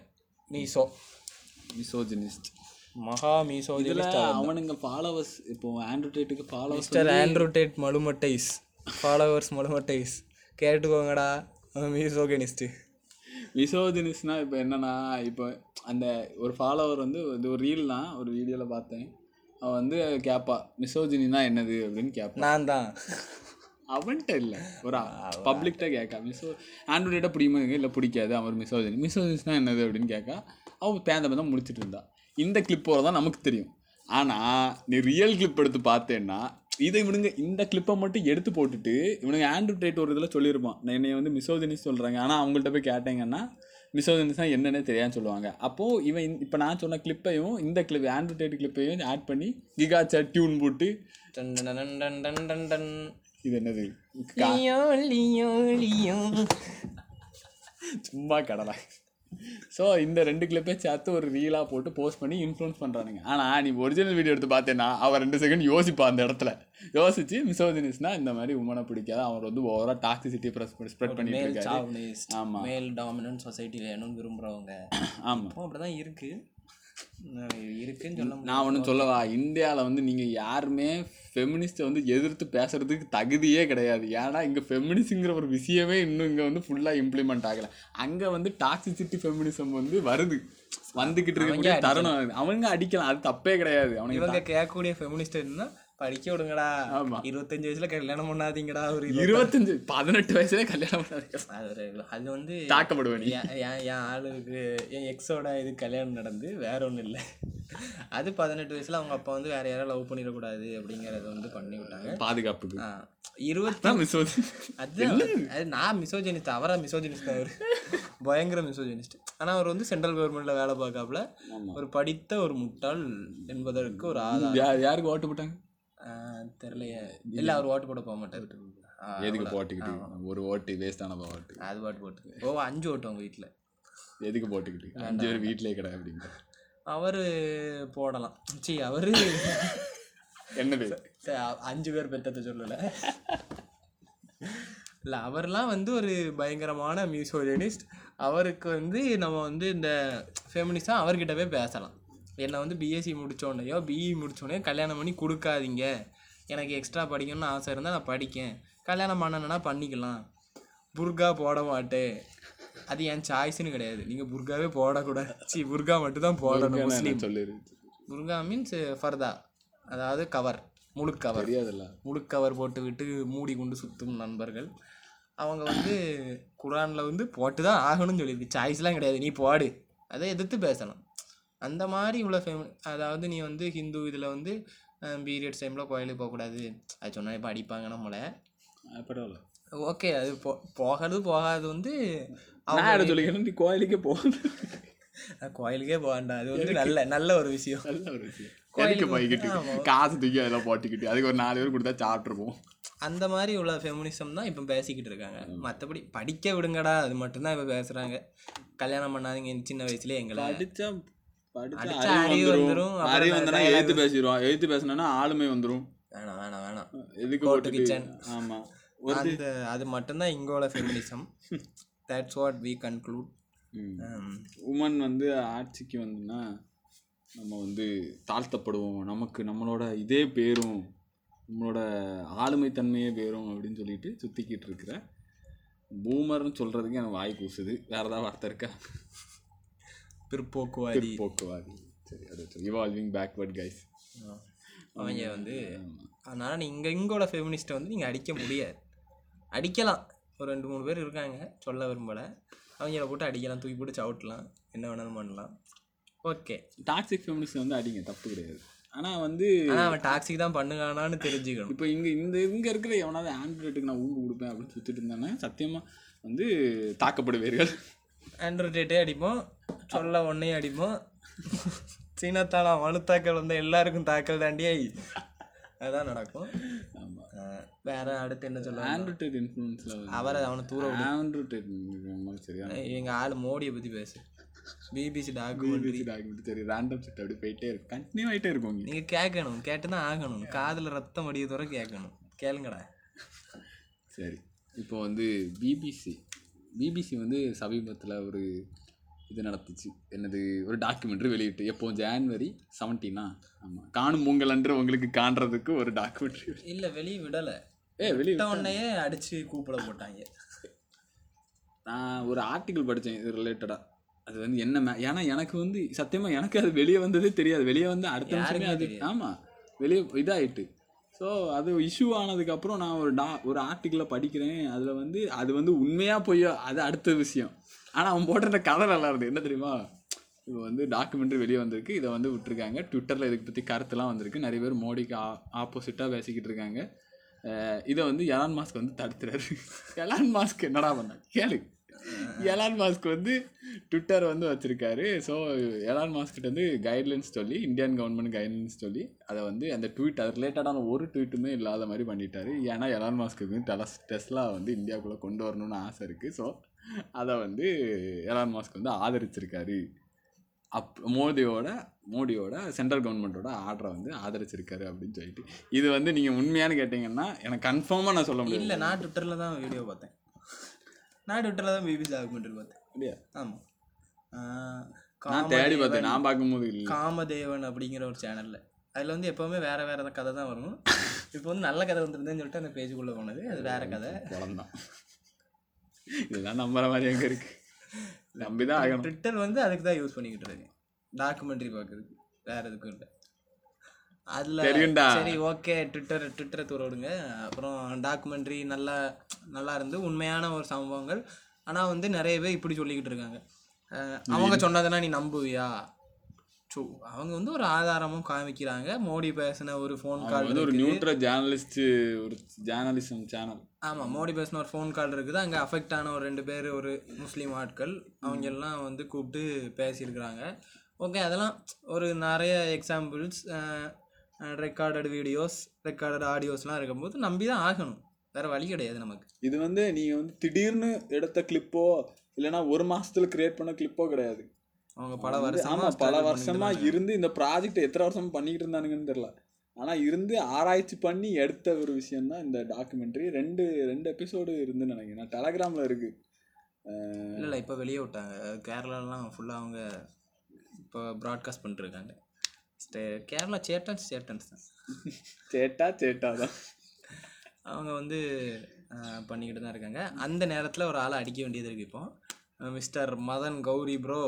மீசோ மிசோஜினிஸ்ட் மகா மீசோ இதுல அவனுங்க ஃபாலோவர்ஸ் இப்போ ஆண்ட்ரோடேட்டுக்கு ஃபாலோவர்ஸ் மிஸ்டர் ஆண்ட்ரூ டேட் மலுமட்டைஸ் ஃபாலோவர்ஸ் மலுமட்டைஸ் கேட்டுக்கோங்கடா அவன் மீசோகனிஸ்ட்டு மிசோஜினிஸ்னா இப்போ என்னன்னா இப்போ அந்த ஒரு ஃபாலோவர் வந்து இது ஒரு ரீல் தான் ஒரு வீடியோவில் பார்த்தேன் அவன் வந்து கேட்பா மிசோஜினினா என்னது அப்படின்னு கேட்பான் நான் தான் அவன்கிட்ட இல்லை ஒரு பப்ளிக்ட்ட கேட்கா மிசோ ஆண்ட்ரோடேட்டை பிடிக்குமா இல்லை பிடிக்காது அவன் ஒரு மிசோஜினி மிசோஜினிஸ்னா என்னது அப்படின்னு கேட்கா அவன் பேந்த பேந்த முடிச்சிட்டு இருந்தா இந்த கிளிப்போட தான் நமக்கு தெரியும் ஆனால் நீ ரியல் கிளிப் எடுத்து பார்த்தேன்னா இதை இவனுங்க இந்த கிளிப்பை மட்டும் எடுத்து போட்டுட்டு இவனுங்க ஆண்ட்ரோடேட் ஒரு இதில் சொல்லியிருப்பான் நான் என்னைய வந்து மிசோஜினிஸ் சொல்கிறாங்க ஆனால் அவங்கள்ட்ட போய் கேட்டீங்கன்னா மிசோஜினிஸ்னா என்னன்னே தெரியாதுன்னு சொல்லுவாங்க அப்போது இவன் இப்போ நான் சொன்ன கிளிப்பையும் இந்த கிளிப் ஆண்ட்ரோடேட் கிளிப்பையும் ஆட் பண்ணி கிகாச்சா டியூன் போட்டு டன் டன் டன் டன் டன் டன் டன். இது என்னது லியோ லியோ லியோ சும்மா கடலை ஸோ இந்த ரெண்டு கிளிப்பே சேர்த்து ஒரு ரீலாக போட்டு போஸ்ட் பண்ணி இன்ஃப்ளூன்ஸ் பண்ணுறானுங்க ஆனால் நீ ஒரிஜினல் வீடியோ எடுத்து பார்த்தேன்னா அவன் ரெண்டு செகண்ட் யோசிப்பான் அந்த இடத்துல யோசிச்சு மிசோஜினிஸ்னா இந்த மாதிரி உமனை பிடிக்காது அவர் வந்து ஓவராக டாக்ஸிசிட்டி ப்ரெஸ் ஸ்ப்ரெட் பண்ணிட்டு மேல் இருக்காரு சாவனிஸ்ட் ஆமா. மேல் டாமினன்ட் சொசைட்டியில் வேணும்னு விரும்புகிறவங்க ஆமாம் இப்போ அப்படி தான் இருக்குது இருக்குன்னு சொல்ல முடியாது நான் ஒன்று சொல்லவா இந்தியாவில் வந்து நீங்கள் யாருமே ஃபெமினிஸ்ட்டை வந்து எதிர்த்து பேசுறதுக்கு தகுதியே கிடையாது ஏன்னா இங்கே ஃபெமினிஸ்ட்ங்கிற ஒரு விஷயமே இன்னும் இங்கே வந்து ஃபுல்லாக இம்ப்ளிமெண்ட் ஆகலை அங்கே வந்து டாக்ஸிசிட்டி ஃபெமினிசம் வந்து வருது வந்துக்கிட்டு இருக்கக்கூடிய தருணம் அது. அவங்க அடிக்கலாம் அது தப்பே கிடையாது அவனுங்க இவங்க கேட்கக்கூடிய ஃபெமினிஸ்ட் என்ன படிக்க விடுங்கடா ஆமா. இருபத்தஞ்சு வயசுல கல்யாணம் பண்ணாதீங்கடா ஒரு இருபது- இருபத்தஞ்சு பதினெட்டு வயசுல கல்யாணம் பண்ணாதீங்க. அது ஒரு- அது வந்து தாக்கப்படுவ நீ என் என் என் ஆளுக்கு என் எக்ஸோட இது கல்யாணம் நடந்து வேற ஒன்றும் இல்லை அது பதினெட்டு வயசுல அவங்க அப்பா வந்து வேற யாரும் லவ் பண்ணிடக்கூடாது அப்படிங்கறத வந்து பண்ணி விட்டாங்க பாதுகாப்புக்கு ஆ, இருபத்தி அதான் மிஸ் அதுதான் அது நான் மிசோஜினிஸ்ட் அவரா மிசோஜினிஸ்ட் அவர் பயங்கர மிசோஜினிஸ்ட் ஆனா அவர் வந்து சென்ட்ரல் கவர்மெண்ட்ல வேலை பார்க்காப்புல ஒரு படித்த ஒரு முட்டாள் என்பதற்கு ஒரு ஆதாரம் யார் யாருக்கு ஓட்டு போட்டாங்க ஆ, தெரியலையே இல்ல அவர் ஓட்டு போட போக மாட்டாரு ஆ, எதுக்கு போட்டுக்கிட்டு ஒரு ஓட்டு வேஸ்டான ஓட்டு அது பாட்டு போட்டு ஓ அஞ்சு ஓட்டு அவங்க வீட்டுல எதுக்கு போட்டுக்கிட்டு அஞ்சு பேர் வீட்டிலே கிடையாது அப்படிங்கிற அவரு போடலாம் சி அவரு என்னது சரி, அ- அஞ்சு பேர் பெத்தத்தை சொல்லலை இல்லை அவர்லாம் வந்து ஒரு பயங்கரமான மியூசோஜனிஸ்ட் அவருக்கு வந்து நம்ம வந்து இந்த ஃபெமினிஸ்டாக அவர்கிட்ட போய் பேசலாம் என்னை வந்து பிஎஸ்சி முடித்தோடனையோ பிஇ முடித்தோடனே கல்யாணம் பண்ணி கொடுக்காதீங்க எனக்கு எக்ஸ்ட்ரா படிக்கணும்னு ஆசை இருந்தால் நான் படிக்கேன் கல்யாணம் பண்ணணுன்னா பண்ணிக்கலாம் புர்கா போட மாட்டேன் அது என் சாய்ஸ்னு கிடையாது நீங்கள் புர்காவே போடக்கூடாது சி புர்கா மட்டும்தான் போடணும் முஸ்லீம் சொல்லிரு புர்கா மீன்ஸ் ஃபர்தா அதாவது கவர் முழு கவர் தெரியாதுல்ல முழு கவர் போட்டு விட்டு மூடி கொண்டு சுற்றும் நண்பர்கள் அவங்க வந்து குரானில் வந்து போட்டு தான் ஆகணும்னு சொல்லியிருக்கு சாய்ஸ்லாம் கிடையாது நீ போடு அதை எதிர்த்து பேசலாம் அந்த மாதிரி உள்ள ஃபேமி அதாவது நீ வந்து ஹிந்து இதில் வந்து பீரியட்ஸ் டைமில் கோயிலுக்கு போகக்கூடாது அது சொன்னா இப்போ அடிப்பாங்க நம்மளை ஆ, பரவாயில்ல ஓகே அது போ போகிறது போகாது வந்து நான் என்ன சொல்லிக்கிறேன் நீ கோயிலுக்கே போ அவங்க கோயிலுக்கே போகாண்டா அது வந்து நல்ல நல்ல ஒரு விஷயம் நல்ல ஒரு விஷயம் எதுக்கு போய்கிட்டு காசு தூக்கி அதெல்லாம் போட்டுக்கிட்டு அதுக்கு ஒரு நாலு பேர் கொடுத்தா சாப்பிட்ருப்போம் அந்த மாதிரி உள்ள ஃபெமினிசம் தான் இப்போ பேசிக்கிட்டு இருக்காங்க மற்றபடி படிக்க விடுங்கடா அது மட்டும்தான் இப்போ பேசுகிறாங்க கல்யாணம் பண்ணாதீங்க சின்ன வயசுலேயே எங்களை படிச்சா படிச்சா அடிச்சா அறிவு அறிவு வந்துரும் வந்துரும், அப்புறம் அறிவு நான் வந்தனா எழுத்து பேசிடுவான் எழுத்து பேசினா ஆளுமை வந்துரும் வேணாம் வேணாம் வேணாம் எதுக்கு Go to போட்டுட்டு kitchen. ஆமா அந்த அது மட்டும்தான் இங்கோட feminism that's what we conclude woman வந்து ஆட்சிக்கு வந்துன்னா நம்ம வந்து தாழ்த்தப்படுவோம் நமக்கு நம்மளோட இதே பேரும் நம்மளோட ஆளுமை தன்மையே பேரும் அப்படின்னு சொல்லிட்டு சுத்திக்கிட்டு இருக்கிற பூமர்னு சொல்றதுக்கு எனக்கு வாய் கூசுது வேற ஏதாவது வார்த்தை இருக்கா பிற்போக்குவாதி போக்குவாதி சரி அது இவால்விங் பேக்வர்ட் கைஸ் அவங்க வந்து அதனால நீ இங்கே இங்கோட ஃபெமினிஸ்ட்டை வந்து நீங்கள் அடிக்க முடியாது அடிக்கலாம் ஒரு ரெண்டு மூணு பேர் இருக்காங்க சொல்ல விரும்பலை அவங்கள போட்டு அடிக்கலாம் தூக்கி போட்டு சவுட்டலாம் என்ன வேணாலும் பண்ணலாம் ஓகே டாக்ஸிக் ஃபெமினிஸ்ட் வந்து அடிங்க தப்பு கிடையாது ஆனா வந்து ஆனால் அவன் டாக்ஸிக் தான் பண்ணுகானான்னு தெரிஞ்சுக்கணும் இப்போ இங்க இந்த இங்க இருக்கிற எவனாவது ஆண்ட்ராய்டுக்கு நான் ஊம்பு கொடுப்பேன் அப்படின்னு சுத்திட்டு இருந்தானே சத்தியமா வந்து தாக்கப்படுவீர்கள் ஆண்ட்ராய்டே அடிப்போம் சொல்ல ஒன்றையும் அடிப்போம் சீனத்தாளா மனுத்தாக்கள் வந்து எல்லாருக்கும் தாக்கல் தாண்டியே அதான் நடக்கும் ஆமா அஹ் வேற அடுத்து என்ன சொல்ல ஆண்ட்ராய்டு இன்ஃப்ளூயன்ஸ்ல அவரை அவனை தூர ஆண்ட்ராய்டு சரியான எங்க ஆள் மோடியை பத்தி பேசு பிபிசி டாக்குமெண்ட்ரி BBC டாக்குமெண்ட் சரி ரேண்டம் செட் அப்படி போயிட்டே இருக்கும் கண்டினியூ ஆயிட்டே இருக்கும் இங்க. நீங்க கேட்கணும் கேட்டு தான் ஆகணும் காதுல ரத்தம் வடிய தூரம் கேட்கணும் கேளுங்கடா சரி இப்போ வந்து பிபிசி பிபிசி வந்து சமீபத்தில் ஒரு இது நடத்துச்சு என்னது ஒரு டாக்குமெண்ட்ரி வெளியிட்டு எப்போ ஜான்வரி செவன்டீனா ஆமாம் காணும் பொங்கல் அன்று உங்களுக்கு காண்றதுக்கு ஒரு டாக்குமெண்ட்ரி இல்ல வெளியே விடல ஏ வெளியே விட்ட உடனேயே அடிச்சு கூப்பிட போட்டாங்க நான் ஒரு ஆர்டிக்கல் படித்தேன் இது ரிலேட்டடாக அது வந்து என்ன மே ஏன்னா எனக்கு வந்து சத்தியமாக எனக்கு அது வெளியே வந்ததே தெரியாது வெளியே வந்து அடுத்த நிமிஷமே யாருக்குமே அது தெரியாது. ஆமாம் வெளியே இதாயிட்டு ஸோ அது இஷ்யூ ஆனதுக்கப்புறம் நான் ஒரு டா ஒரு ஆர்டிக்கிளை படிக்கிறேன் அதில் வந்து அது வந்து உண்மையாக பொய்யோ அது அடுத்த விஷயம் ஆனால் அவன் போட்டிருந்த கதை நல்லா இருந்து என்ன தெரியுமா இப்போ வந்து டாக்குமெண்ட்ரி வெளியே வந்திருக்கு இதை வந்து விட்டுருக்காங்க ட்விட்டரில் இதுக்கு பற்றி கருத்துலாம் வந்திருக்கு நிறைய பேர் மோடிக்கு ஆ ஆப்போசிட்டாக பேசிக்கிட்டு இருக்காங்க அஹ் இதை வந்து எலான் மாஸ்க் வந்து தடுத்துறாரு எலான் மாஸ்க் என்னடா பண்ண கேளு எலான் மாஸ்க் வந்து ட்விட்டர் வந்து வச்சிருக்காரு ஸோ எலான் மாஸ்கிட்ட வந்து கைட்லைன்ஸ் சொல்லி இந்தியன் கவர்மெண்ட் கைட்லைன்ஸ் சொல்லி அதை வந்து அந்த ட்வீட் அது ரிலேட்டடான ஒரு ட்வீட்டுமே இல்லாத மாதிரி பண்ணிட்டாரு ஏன்னா எலான் மாஸ்க்கு வந்து டெலஸ் டெஸ்லா வந்து இந்தியாவுக்குள்ளே கொண்டு வரணும்னு ஆசை இருக்குது ஸோ அதை வந்து எலான் மாஸ்க் வந்து ஆதரிச்சிருக்காரு அப் மோடியோட மோடியோட சென்ட்ரல் கவர்மெண்ட்டோட ஆர்டரை வந்து ஆதரிச்சிருக்காரு அப்படின்னு சொல்லிட்டு இது வந்து நீங்கள் உண்மையானு கேட்டிங்கன்னா எனக்கு கன்ஃபார்மாக நான் சொல்ல முடியாது இல்ல நான் ட்விட்டர்ல தான் வீடியோ பார்த்தேன் நான் ட்விட்டர்ல தான் பிபிசி டாக்குமெண்ட்ரி பார்த்தேன் அப்படியா ஆமா ஆஹ் நான் தேடி காமதேவன் பார்த்தேன் நான் பார்க்கும்போது இல்லை காமதேவன் அப்படிங்கிற ஒரு சேனல்ல அதுல வந்து எப்பவுமே வேற வேற கதை தான் வரும் இப்போ வந்து நல்ல கதை வந்துருந்தேன்னு சொல்லிட்டு அந்த பேஜுக்குள்ள போனது அது வேற கதை குழந்தான் இதெல்லாம் நம்புற மாதிரி எங்க இருக்கு நம்பிதான் ஆகணும் ட்விட்டர் வந்து அதுக்கு தான் யூஸ் பண்ணிக்கிட்டு இருக்கேன் டாக்குமெண்ட்ரி பார்க்கறதுக்கு வேற எதுக்கும் இல்லை அதில் தெரியும்டா. சரி ஓகே ட்விட்டர் ட்விட்டரை தூர விடுங்க அப்புறம் டாக்குமெண்ட்ரி நல்லா நல்லா இருந்து உண்மையான ஒரு சம்பவங்கள் ஆனால் வந்து நிறைய பேர் இப்படி சொல்லிக்கிட்டு இருக்காங்க அஹ் அவங்க சொன்னதுன்னா நீ நம்புவியா சோ அவங்க வந்து ஒரு ஆதாரமும் காமிக்கிறாங்க மோடி பேசின ஒரு ஃபோன் அவங்க கால் வந்து ஒரு நியூட்ரல் ஜேர்னலிஸ்ட் ஒரு ஜேர்னலிசம் சேனல் ஆமாம் மோடி பேசின ஒரு ஃபோன் கால் இருக்குது அங்கே அஃபெக்ட் ஆன ஒரு ரெண்டு பேர் ஒரு முஸ்லீம் ஆட்கள் அவங்க எல்லாம் வந்து கூப்பிட்டு பேசியிருக்கிறாங்க ஓகே அதெல்லாம் ஒரு நிறைய எக்ஸாம்பிள்ஸ் ரெக்கார்டட் வீடியோஸ் ரெக்கார்டட் ஆடியோஸ்லாம் இருக்கும்போது நம்பி தான் ஆகணும் வேறு வழி கிடையாது நமக்கு இது வந்து நீங்க வந்து திடீர்னு எடுத்த கிளிப்போ இல்லைன்னா ஒரு மாசத்துல கிரியேட் பண்ண கிளிப்போ கிடையாது அவங்க பல வந்து, வருஷமா ஆமா பல struggle வருஷமா பண்ணிட்டு இருந்து இந்த ப்ராஜெக்ட் எத்தனை வருஷமா பண்ணிக்கிட்டு இருந்தானுங்கன்னு தெரியல ஆனால் இருந்து ஆராய்ச்சி பண்ணி எடுத்த ஒரு விஷயம்தான் இந்த டாக்குமெண்ட்ரி ரெண்டு ரெண்டு எபிசோடு இருந்துன்னு நினைக்கிறேன் நான் டெலகிராமில் இருக்குது இல்லை இல்லை இப்போ வெளியே விட்டாங்க கேரளாலாம் ஃபுல்லாக அவங்க இப்போ ப்ராட்காஸ்ட் பண்ணிட்டுருக்காங்க ஸ்டே கேரளா சேட்டன்ஸ் சேட்டன்ஸ் தான் சேட்டா சேட்டா தான் அவங்க வந்து அஹ், பண்ணிக்கிட்டு தான் இருக்காங்க அந்த நேரத்தில் ஒரு ஆளை அடிக்க வேண்டியது இருக்குது இப்போ மிஸ்டர் மதன் கௌரி ப்ரோ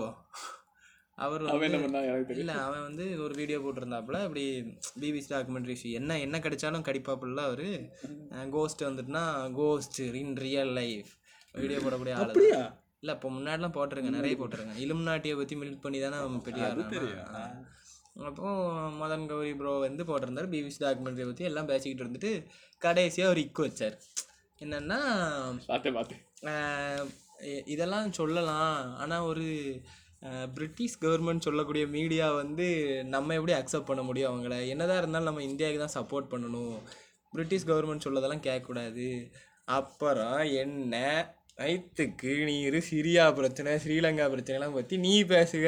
அவர் அவன் என்ன வந்து பண்ணா எனக்கு தெரியும் இல்லை அவன் வந்து ஒரு வீடியோ போட்டிருந்தாப்புல இப்படி பிபிசி டாக்குமெண்ட்ரிஸ் என்ன என்ன கிடைச்சாலும் கடிப்பாப்புல அவர் கோஸ்ட் வந்துட்டுனா ghost in real life video போடக்கூடிய ஆள் அப்படியா இல்லை இப்போ முன்னாடிலாம் போட்டிருக்கேன் நிறைய போட்டிருக்கேன் இலும் நாட்டியை பற்றி மில்க் பண்ணி தானே அவன் பெரிய ஆளானா. அப்போ மதன் கௌரி ப்ரோ வந்து போட்டிருந்தாரு பிபிசி டாக்குமெண்ட்ரியை பற்றி எல்லாம் பேசிக்கிட்டு இருந்துட்டு கடைசியாக ஒரு இக்கு வச்சார் என்னென்னா பார்த்தேன் பார்த்தேன் ஆஹ் இ- இதெல்லாம் சொல்லலாம் ஆனால் ஒரு ஆஹ் பிரிட்டிஷ் கவர்மெண்ட் சொல்லக்கூடிய மீடியா வந்து நம்ம எப்படி அக்செப்ட் பண்ண முடியும் அவங்கள என்னதான் இருந்தாலும் நம்ம இந்தியாவுக்கு தான் சப்போர்ட் பண்ணணும் பிரிட்டிஷ் கவர்மெண்ட் சொல்லதெல்லாம் கேட்கக்கூடாது அப்புறம் என்ன வயிற்றுக்கு நீர் சிரியா பிரச்சனை ஸ்ரீலங்கா பிரச்சனைலாம் பற்றி நீ பேசுக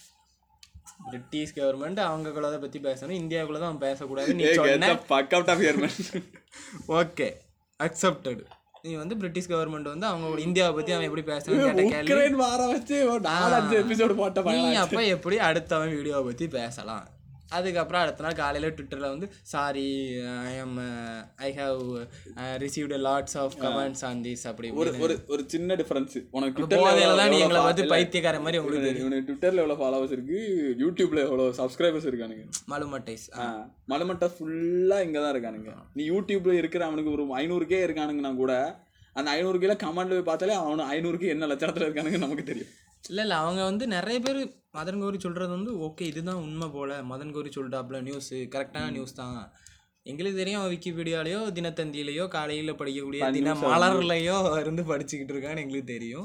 பிரிட்டிஷ் கவர்மெண்ட் அவங்களுக்குள்ளதை பற்றி பேசணும் இந்தியாவுக்குள்ள தான் அவன் பேசக்கூடாது நீ சொன்ன fuck out of here okay accepted நீ வந்து பிரிட்டிஷ் கவர்மெண்ட் வந்து அவங்க இந்தியாவை பத்தி அவன் எப்படி பேசுறான்னு கேட்ட கேள்வி உக்ரைன் வார வச்சு ஒரு நாலஞ்சு எபிசோடு போட்ட நீ அப்ப எப்படி அடுத்தவன் வீடியோவை பத்தி பேசலாம் அதுக்கப்புறம் அடுத்த நாள் காலையில் ட்விட்டரில் வந்து sorry I am I have received lots of comments on this அப்படி ஒரு ஒரு ஒரு சின்ன டிஃபரன்ஸ் உனக்கு போதையில தான் நீ ட்விட்டர்ல எங்களை பார்த்து பைத்தியக்கார மாதிரி உங்களுக்கு தெரியும் இவனுக்கு ட்விட்டர்ல எவ்வளவு ஃபாலோவர்ஸ் இருக்கு யூடியூப்ல எவ்வளவு சப்ஸ்கிரைபர்ஸ் இருக்கானுங்க மலுமட்டைஸ் மலமட்டை ஃபுல்லா இங்க தான் இருக்கானுங்க நீ யூடியூப்ல இருக்கிற அவனுக்கு ஒரு ஐநூறுக்கே இருக்கானுங்கன்னா கூட அந்த ஐநூறுக்கே கமெண்ட்ல போய் பார்த்தாலே அவனு ஐநூறுக்கு என்ன லட்சணத்துல இருக்கானுங்க நமக்கு தெரியும் இல்லை இல்லை அவங்க வந்து நிறைய பேர் மதன் கௌரி சொல்கிறது வந்து ஓகே இதுதான் உண்மை போல் மதன் கௌரி சொல்லிட்டாப்புல நியூஸு கரெக்டான நியூஸ் தான் எங்களுக்கு தெரியும் அவன் விக்கிபீடியாலேயோ தினத்தந்தியிலையோ காலையில் படிக்கக்கூடிய தின மலர்லையோ இருந்து படிச்சுக்கிட்டு இருக்கான்னு எங்களுக்கு தெரியும்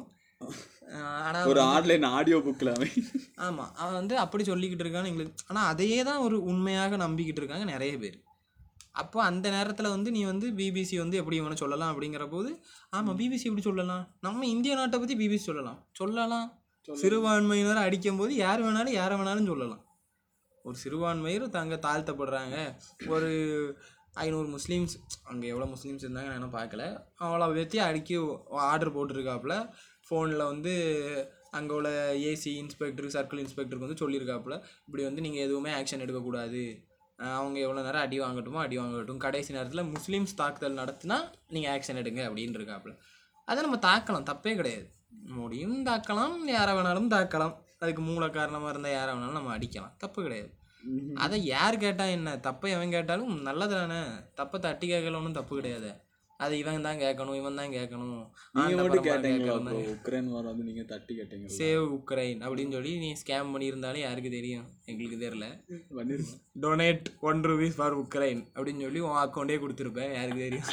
ஆனால் ஒரு ஆன்லைன் ஆடியோ புக்ல அவன் ஆமாம் அவன் வந்து அப்படி சொல்லிக்கிட்டு இருக்கான்னு எங்களுக்கு ஆனால் அதையே தான் ஒரு உண்மையாக நம்பிக்கிட்டு இருக்காங்க நிறைய பேர் அப்போ அந்த நேரத்தில் வந்து நீ வந்து பிபிசி வந்து எப்படி இவனை சொல்லலாம் அப்படிங்கிற போது ஆமாம் பிபிசி எப்படி சொல்லலாம் நம்ம இந்திய நாட்டை பற்றி பிபிசி சொல்லலாம் சொல்லலாம் சிறுபான்மையினர் அடிக்கும் போது யார் வேணாலும் யாரை வேணாலும் சொல்லலாம் ஒரு சிறுபான்மையர் தாங்க தாழ்த்தப்படுறாங்க ஒரு ஐநூறு முஸ்லீம்ஸ் அங்கே எவ்வளோ முஸ்லீம்ஸ் இருந்தாங்க நான் இன்னும் பார்க்கல அவ்வளோ பற்றி அடிக்க ஆர்டர் போட்டிருக்காப்புல ஃபோனில் வந்து அங்கே உள்ள ஏசி இன்ஸ்பெக்டர் சர்க்கிள் இன்ஸ்பெக்டருக்கு வந்து சொல்லியிருக்காப்புல இப்படி வந்து நீங்கள் எதுவுமே ஆக்ஷன் எடுக்கக்கூடாது அஹ் அவங்க எவ்வளோ நேரம் அடி வாங்கட்டுமோ அடி வாங்கட்டும் கடைசி நேரத்தில் முஸ்லீம்ஸ் தாக்குதல் நடத்தினா நீங்கள் ஆக்ஷன் எடுங்க அப்படின்னு இருக்காப்புல அதை நம்ம தாக்கலாம் தப்பே கிடையாது முடியும் தாக்கலாம் யாரை வேணாலும் தாக்கலாம் அதுக்கு மூல காரணமாக இருந்தால் யாரை வேணாலும் நம்ம அடிக்கலாம் தப்பு கிடையாது அதை யார் கேட்டா என்ன தப்பை எவன் கேட்டாலும் நல்லது தானே தப்பை தட்டி கேட்கல ஒன்றும் தப்பு கிடையாது அது இவன் தான் கேட்கணும் இவன் தான் கேட்கணும் நீங்க ஆண்ட மட்டும் பரம்பரை கேட்டீங்களா கேட்கணும் bro? உக்ரைன் வார் வந்து நீங்க தட்டி கேட்டீங்களா சேவ் உக்ரைன் அப்படின்னு சொல்லி நீ ஸ்கேம் பண்ணியிருந்தாலும் யாருக்கு தெரியும் எங்களுக்கு தெரியல பண்ணிருக்கேன் donate one rupees for Ukraine அப்படின்னு சொல்லி உன் அக்கௌண்ட்டே கொடுத்துருப்பேன் யாருக்கு தெரியும்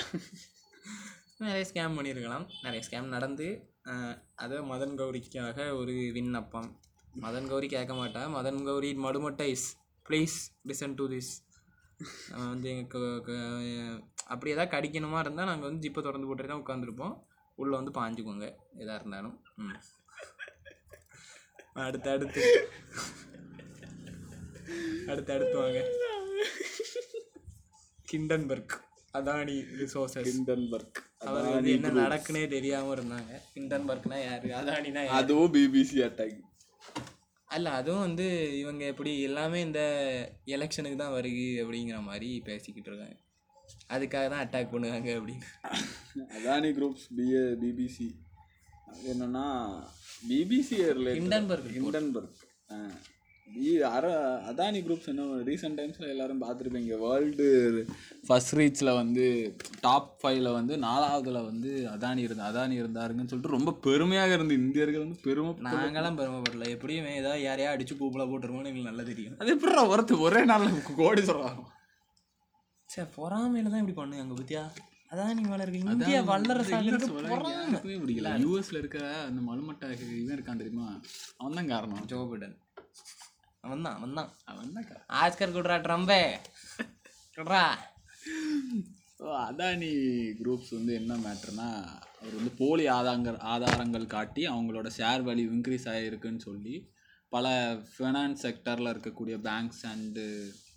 நிறைய ஸ்கேம் பண்ணியிருக்கலாம் நிறைய ஸ்கேம் நடந்து அஹ், அது மதன் கௌரிக்காக ஒரு விண்ணப்பம் மதன் கௌரி கேட்க மாட்டா மதன் கௌரி மடுமட்டைஸ் ப்ளீஸ் லிசன் டு திஸ் வந்து எங்களுக்கு அப்படி ஏதாவது கடிக்கணுமா இருந்தால் நாங்கள் வந்து ஜிப்பை திறந்து போட்டு தான் உட்காந்துருப்போம் உள்ளே வந்து பாஞ்சுக்கோங்க எதாக இருந்தாலும் ம் அடுத்து அடுத்து அடுத்து அடுத்து வாங்க கிண்டன்பர்க் அதானி ரிசோர்சஸ் ஹிண்டன்பர்க் அவர் வந்து என்ன நடக்குனே தெரியாம இருந்தாங்க கிண்டன்பர்க்னா யாரு அதானினா யாரு அதுவும் பிபிசி அட்டாக் அல்ல அதுவும் வந்து இவங்க எப்படி எல்லாமே இந்த எலெக்ஷனுக்கு தான் வருகு அப்படிங்கிற மாதிரி பேசிக்கிட்டு இருக்காங்க அதுக்காக தான் அட்டாக் பண்ணுவாங்க அப்படின்னு அதானி குரூப்ஸ் பிஏ பிபிசி என்னன்னா பிபிசி Hindenburg ஹிண்டன்பர்க் அர அதானி குரூப்ஸ் என்ன ரீசெண்ட் டைம்ஸில் எல்லாரும் பார்த்துருப்பீங்க வேர்ல்டு ஃபர்ஸ்ட் ரீச்சில் வந்து டாப் ஃபைவ்ல வந்து நாலாவதுல வந்து அதானி இருந்தா அதானி இருந்தாருங்கன்னு சொல்லிட்டு ரொம்ப பெருமையாக இருந்து இந்தியர்கள் வந்து பெருமை நாங்களாம் பெருமைப்படல எப்படியும் இவன் ஏதாவது யாரையா அடிச்சு பூப்பில் போட்டுருவோம்னு எங்களுக்கு நல்லா தெரியும் அது எப்படி ஒருத்தர் ஒரே நாளில் கோடி சொல்கிறாங்க சே பொறாமையில தான் இப்படி பண்ணுங்க பத்தியா அதான் நீ மேல இருக்கு இந்தியா வல்லரசு யாருக்குமே பிடிக்கல யூஎஸ்ல இருக்க அந்த மலுமட்டை இவன் இருக்கான் தெரியுமா அவன் தான் காரணம் ஜோ பிடன் அவன் தான் அவன் தான் அவன் தான் காரணம் ஆஸ்கர் குட்ரா ட்ரம்பே குட்ரா ஸோ அதானி குரூப்ஸ் வந்து என்ன மேட்ருனா அவர் வந்து போலி ஆதாரங்கள் ஆதாரங்கள் காட்டி அவங்களோட ஷேர் வேல்யூ இன்க்ரீஸ் ஆகிருக்குன்னு சொல்லி பல ஃபினான்ஸ் செக்டரில் இருக்கக்கூடிய பேங்க்ஸ் அண்டு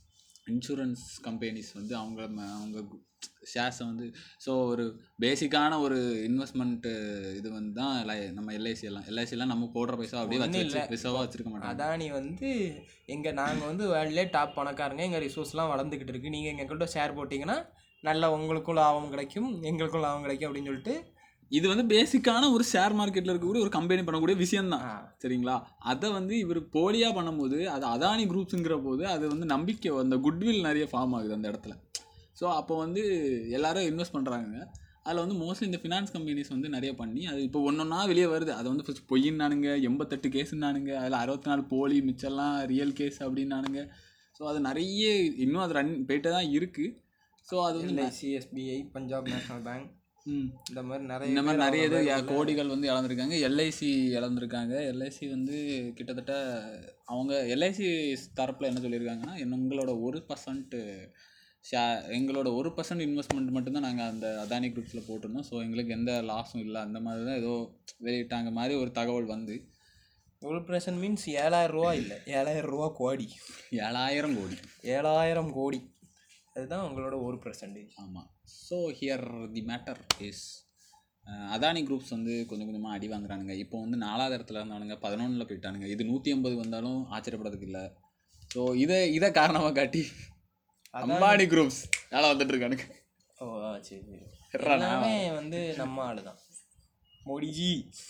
இன்சூரன்ஸ் கம்பெனிஸ் வந்து அவங்க ம- அவங்க ஷேர்ஸை வந்து ஸோ ஒரு பேசிக்கான ஒரு இன்வெஸ்ட்மெண்ட் இது வந்து தான் li- நம்ம எல்ஐசி எல்லாம் எல்ஐசி எல்லாம் நம்ம போடுற பைசா அப்படியே வச்சு ஒண்ணும் வச்சு இல்ல. ரிசர்வாக வச்சிருக்க மாட்டாங்க அதானி வந்து எங்க நாங்க வந்து வேர்ல்ட்லேயே டாப் பணக்காரங்க எங்க ரிசோர்ஸ்லாம் வளர்ந்துக்கிட்டு இருக்கு நீங்க எங்ககிட்ட ஷேர் போட்டிங்கன்னா நல்லா உங்களுக்கும் லாபம் கிடைக்கும் எங்களுக்கும் லாபம் கிடைக்கும் அப்படின்னு சொல்லிட்டு இது வந்து பேசிக்கான ஒரு ஷேர் மார்க்கெட்டில் இருக்கக்கூடிய ஒரு கம்பெனி பண்ணக்கூடிய விஷயம் தான் ஆ, சரிங்களா அதை வந்து இவர் போலியாக பண்ணும்போது அது அதானி குரூப்ஸுங்கிற போது அது வந்து நம்பிக்கை அந்த குட்வில் நிறைய ஃபார்ம் ஆகுது அந்த இடத்துல ஸோ அப்போ வந்து எல்லாரும் இன்வெஸ்ட் பண்ணுறாங்க அதில் வந்து மோஸ்ட்லி இந்த ஃபினான்ஸ் கம்பெனிஸ் வந்து நிறைய பண்ணி அது இப்போ ஒன்றொன்னா வெளியே வருது அதை வந்து ஃபஸ்ட் பொய்யின்னானுங்க எண்பத்தெட்டு கேஸுன்னானுங்க அதில் அறுபத்தி நாலு போலி மிச்சம்லாம் ரியல் கேஸ் அப்படின்னானுங்க ஸோ அது நிறைய இன்னும் அது ரன் போயிட்டே தான் இருக்குது ஸோ அது வந்து ந- LIC SBI Punjab National Bank hmm இந்த மாதிரி நிறைய இந்த மாதிரி பேர் நிறைய இது அவங்க யா- பேர்ல- கோடிகள் வந்து இழந்திருக்காங்க எல்ஐசி இழந்திருக்காங்க எல்ஐசி வந்து கிட்டத்தட்ட அவங்க எல்ஐசி தரப்பில் என்ன சொல்லியிருக்காங்கன்னா என்ன- உங்களோட ஒரு பர்சன்ட் ஷே எங்களோட ஒரு பர்சன்ட் இன்வெஸ்ட்மெண்ட் மட்டும்தான் நாங்கள் அந்த அதானி குரூப்ஸில் போட்டிருந்தோம் ஸோ எங்களுக்கு எந்த லாஸும் இல்லை அந்த மாதிரி தான் ஏதோ வெளியிட்டாங்க மாதிரி ஒரு தகவல் வந்து ஒரு பர்சன்ட் மீன்ஸ் ஏழாயிரம் ரூபா இல்லை ஏழாயிரம் ரூபா கோடி ஏழாயிரம் கோடி ஏழாயிரம் கோடி அதுதான் உங்களோட ஒரு பர்சன்டேஜ் ஆமாம் so here the matter is Adani groups வந்து கொஞ்சம் கொஞ்சமாக அடி வாங்குறானுங்க இப்போ வந்து நாலாவது இடத்துல இருந்தானுங்க பதினொன்றில் போயிட்டானுங்க இது நூற்றி ஐம்பது வந்தாலும் ஆச்சரியப்படுறதுக்கு இல்லை ஸோ இதை இதை காரணமாக காட்டி அம்பானி குரூப்ஸ் வேலை வந்துட்டு இருக்கானுங்க ஓ ஆ, சரி சரி எர்ரா, நான் எல்லாமே வந்து நம்ம ஆளு தான் மோடிஜி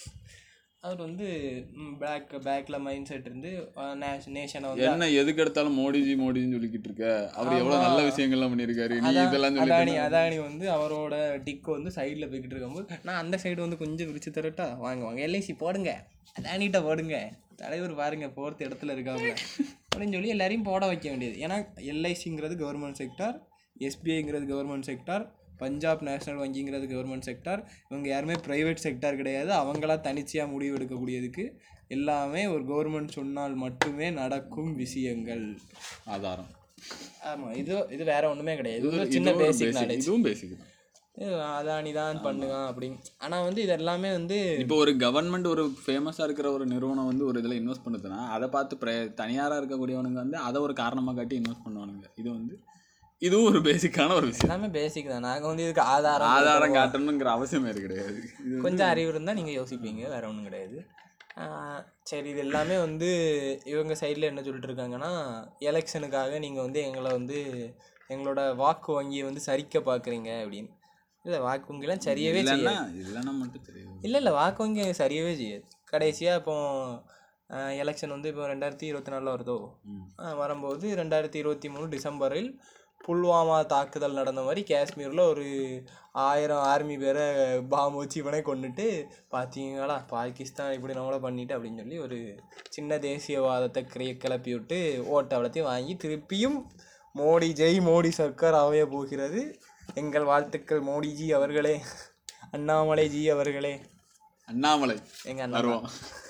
அவர் வந்து பேக் பேக்கில் மைண்ட் செட் இருந்து நேஷனை வந்து என்ன எதுக்கு எடுத்தாலும் மோடிஜி மோடிஜின்னு சொல்லிக்கிட்டு இருக்க அவர் எவ்வளோ நல்ல விஷயங்கள்லாம் பண்ணியிருக்காரு நீ அதான் இதெல்லாம் அதானி சொல்லி அதானி வந்து அவரோட டிக் வந்து சைடில் போய்கிட்டு இருக்கும்போது நான் அந்த சைடு வந்து கொஞ்சம் விரிச்சு தரட்டா வாங்க வாங்க எல்ஐசி போடுங்க அதானிட்ட போடுங்க தலைவர் பாருங்க போகிறது இடத்துல இருக்காங்க அப்படின்னு சொல்லி எல்லாரையும் போட வைக்க வேண்டியது ஏன்னா எல்ஐசிங்கிறது கவர்மெண்ட் செக்டார் எஸ்பிஐங்கிறது கவர்மெண்ட் செக்டார் பஞ்சாப் நேஷனல் வங்கிங்கிறது கவர்மெண்ட் செக்டார் இவங்க யாருமே ப்ரைவேட் செக்டார் கிடையாது அவங்களா தனிச்சையாக முடிவு எடுக்கக்கூடியதுக்கு எல்லாமே ஒரு கவர்மெண்ட் சொன்னால் மட்டுமே நடக்கும் விஷயங்கள் ஆதாரம் ஆமாம் இது இது வேற ஒன்றுமே கிடையாது இது இது ஒரு ஒரு- சின்ன இதுவும் ஒரு பேசிக் basic- நாலேஜ் இதுவும் பேசிக் தான் அதானி தான் பண்ணுவான் அப்படின்னு ஆனால் வந்து இது எல்லாமே வந்து இப்போ ஒரு கவர்மெண்ட் ஒரு ஃபேமஸாக இருக்கிற ஒரு நிறுவனம் வந்து ஒரு இதில் இன்வெஸ்ட் பண்ணுதுன்னா அதை பார்த்து ப்ர தனியாராக இருக்கக்கூடியவனுங்க வந்து அதை ஒரு காரணமாக காட்டி இன்வெஸ்ட் பண்ணுவானுங்க இது வந்து இதுவும் ஒரு பேசிக்கான ஒரு விஷயம் எல்லாமே பேசிக் தான் நாங்கள் வந்து இதுக்கு ஆதாரம் ஆதாரம் கொடுக்கணும். காட்டணுங்கிற அவசியமே கிடையாது இது கொஞ்சம் அறிவு இருந்தால் நீங்கள் யோசிப்பீங்க வேற ஒன்றும் கிடையாது ஆஹ் சரி இது எல்லாமே வந்து இவங்க சைடில் என்ன சொல்லிட்டு இருக்காங்கன்னா எலெக்ஷனுக்காக நீங்கள் வந்து எங்களை வந்து எங்களோட வாக்கு வங்கியை வந்து சரிக்க பார்க்குறீங்க அப்படின்னு இல்லை வாக்கு வங்கிலாம் சரியவே இல்லைன்னா செய்யாது இல்லைன்னா மட்டும் தெரியும் இல்லை இல்லை வாக்கு வங்கி அங்க சரியவே செய்யாது கடைசியாக இப்போ எலெக்ஷன் வந்து இப்போ ரெண்டாயிரத்தி இருபத்தி நாலில் வருதோ ம். ஆஹ் வரும்போது ரெண்டாயிரத்தி இருபத்தி மூணு டிசம்பரில் புல்வாமா தாக்குதல் நடந்த மாதிரி காஷ்மீரில் ஒரு ஆயிரம் ஆர்மி பேரை பாம்பு வச்சு இவனே கொண்டுட்டு பார்த்தீங்களா பாகிஸ்தான் இப்படி நம்மளை பண்ணிட்டு அப்படின்னு சொல்லி ஒரு சின்ன தேசியவாதத்தை கிரிய கிளப்பி விட்டு ஓட்டை வளர்த்தையும் வாங்கி திருப்பியும் மோடி ஜெய் மோடி சர்க்கார் அமைய போகிறது எங்கள் வாழ்த்துக்கள் மோடிஜி அவர்களே அண்ணாமலைஜி அவர்களே அண்ணாமலை எங்க அண்ணா வருவான்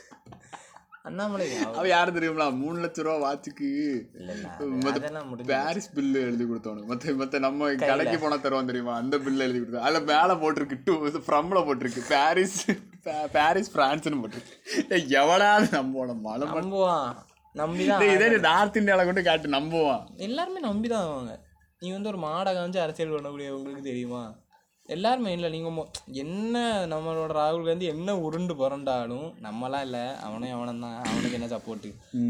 அண்ணாமலை அவ யாரு தெரியுங்களா மூணு லட்ச ரூபா வாட்சுக்கு இல்ல இல்ல மத்த அதெல்லாம் முடிஞ்சு பாரிஸ் பில்லு எழுதி கொடுத்தவனுக்கு மத்த மத்த நம்ம கடைக்கு போனா தருவான் தெரியுமா அந்த பில்லு எழுதி கொடுத்தோம் அதுல மேல போட்டிருக்கு டூ ஃப்ரம்ல போட்டிருக்கு பாரிஸ் பா- பாரிஸ் பிரான்ஸ்னு போட்டிருக்கு ஏய், எவனாவது நம்புவான மலை மலை நம்புவான் நம்பிதான் டேய், இதே நார்த் இந்தியாவில் கொண்டு காட்டு நம்புவான் எல்லாருமே நம்பி தான் ஆவாங்க நீ வந்து ஒரு மாடை காமிச்சு அரசியல் பண்ணக்கூடியவங்களுக்கு தெரியுமா எல்லாருமே இல்லை நீங்கள் என்ன நம்மளோட ராகுல் காந்தி என்ன உருண்டு புரண்டாலும் நம்மலாம் இல்லை அவனே அவனும் தான் அவனுக்கு என்ன சப்போர்ட்டு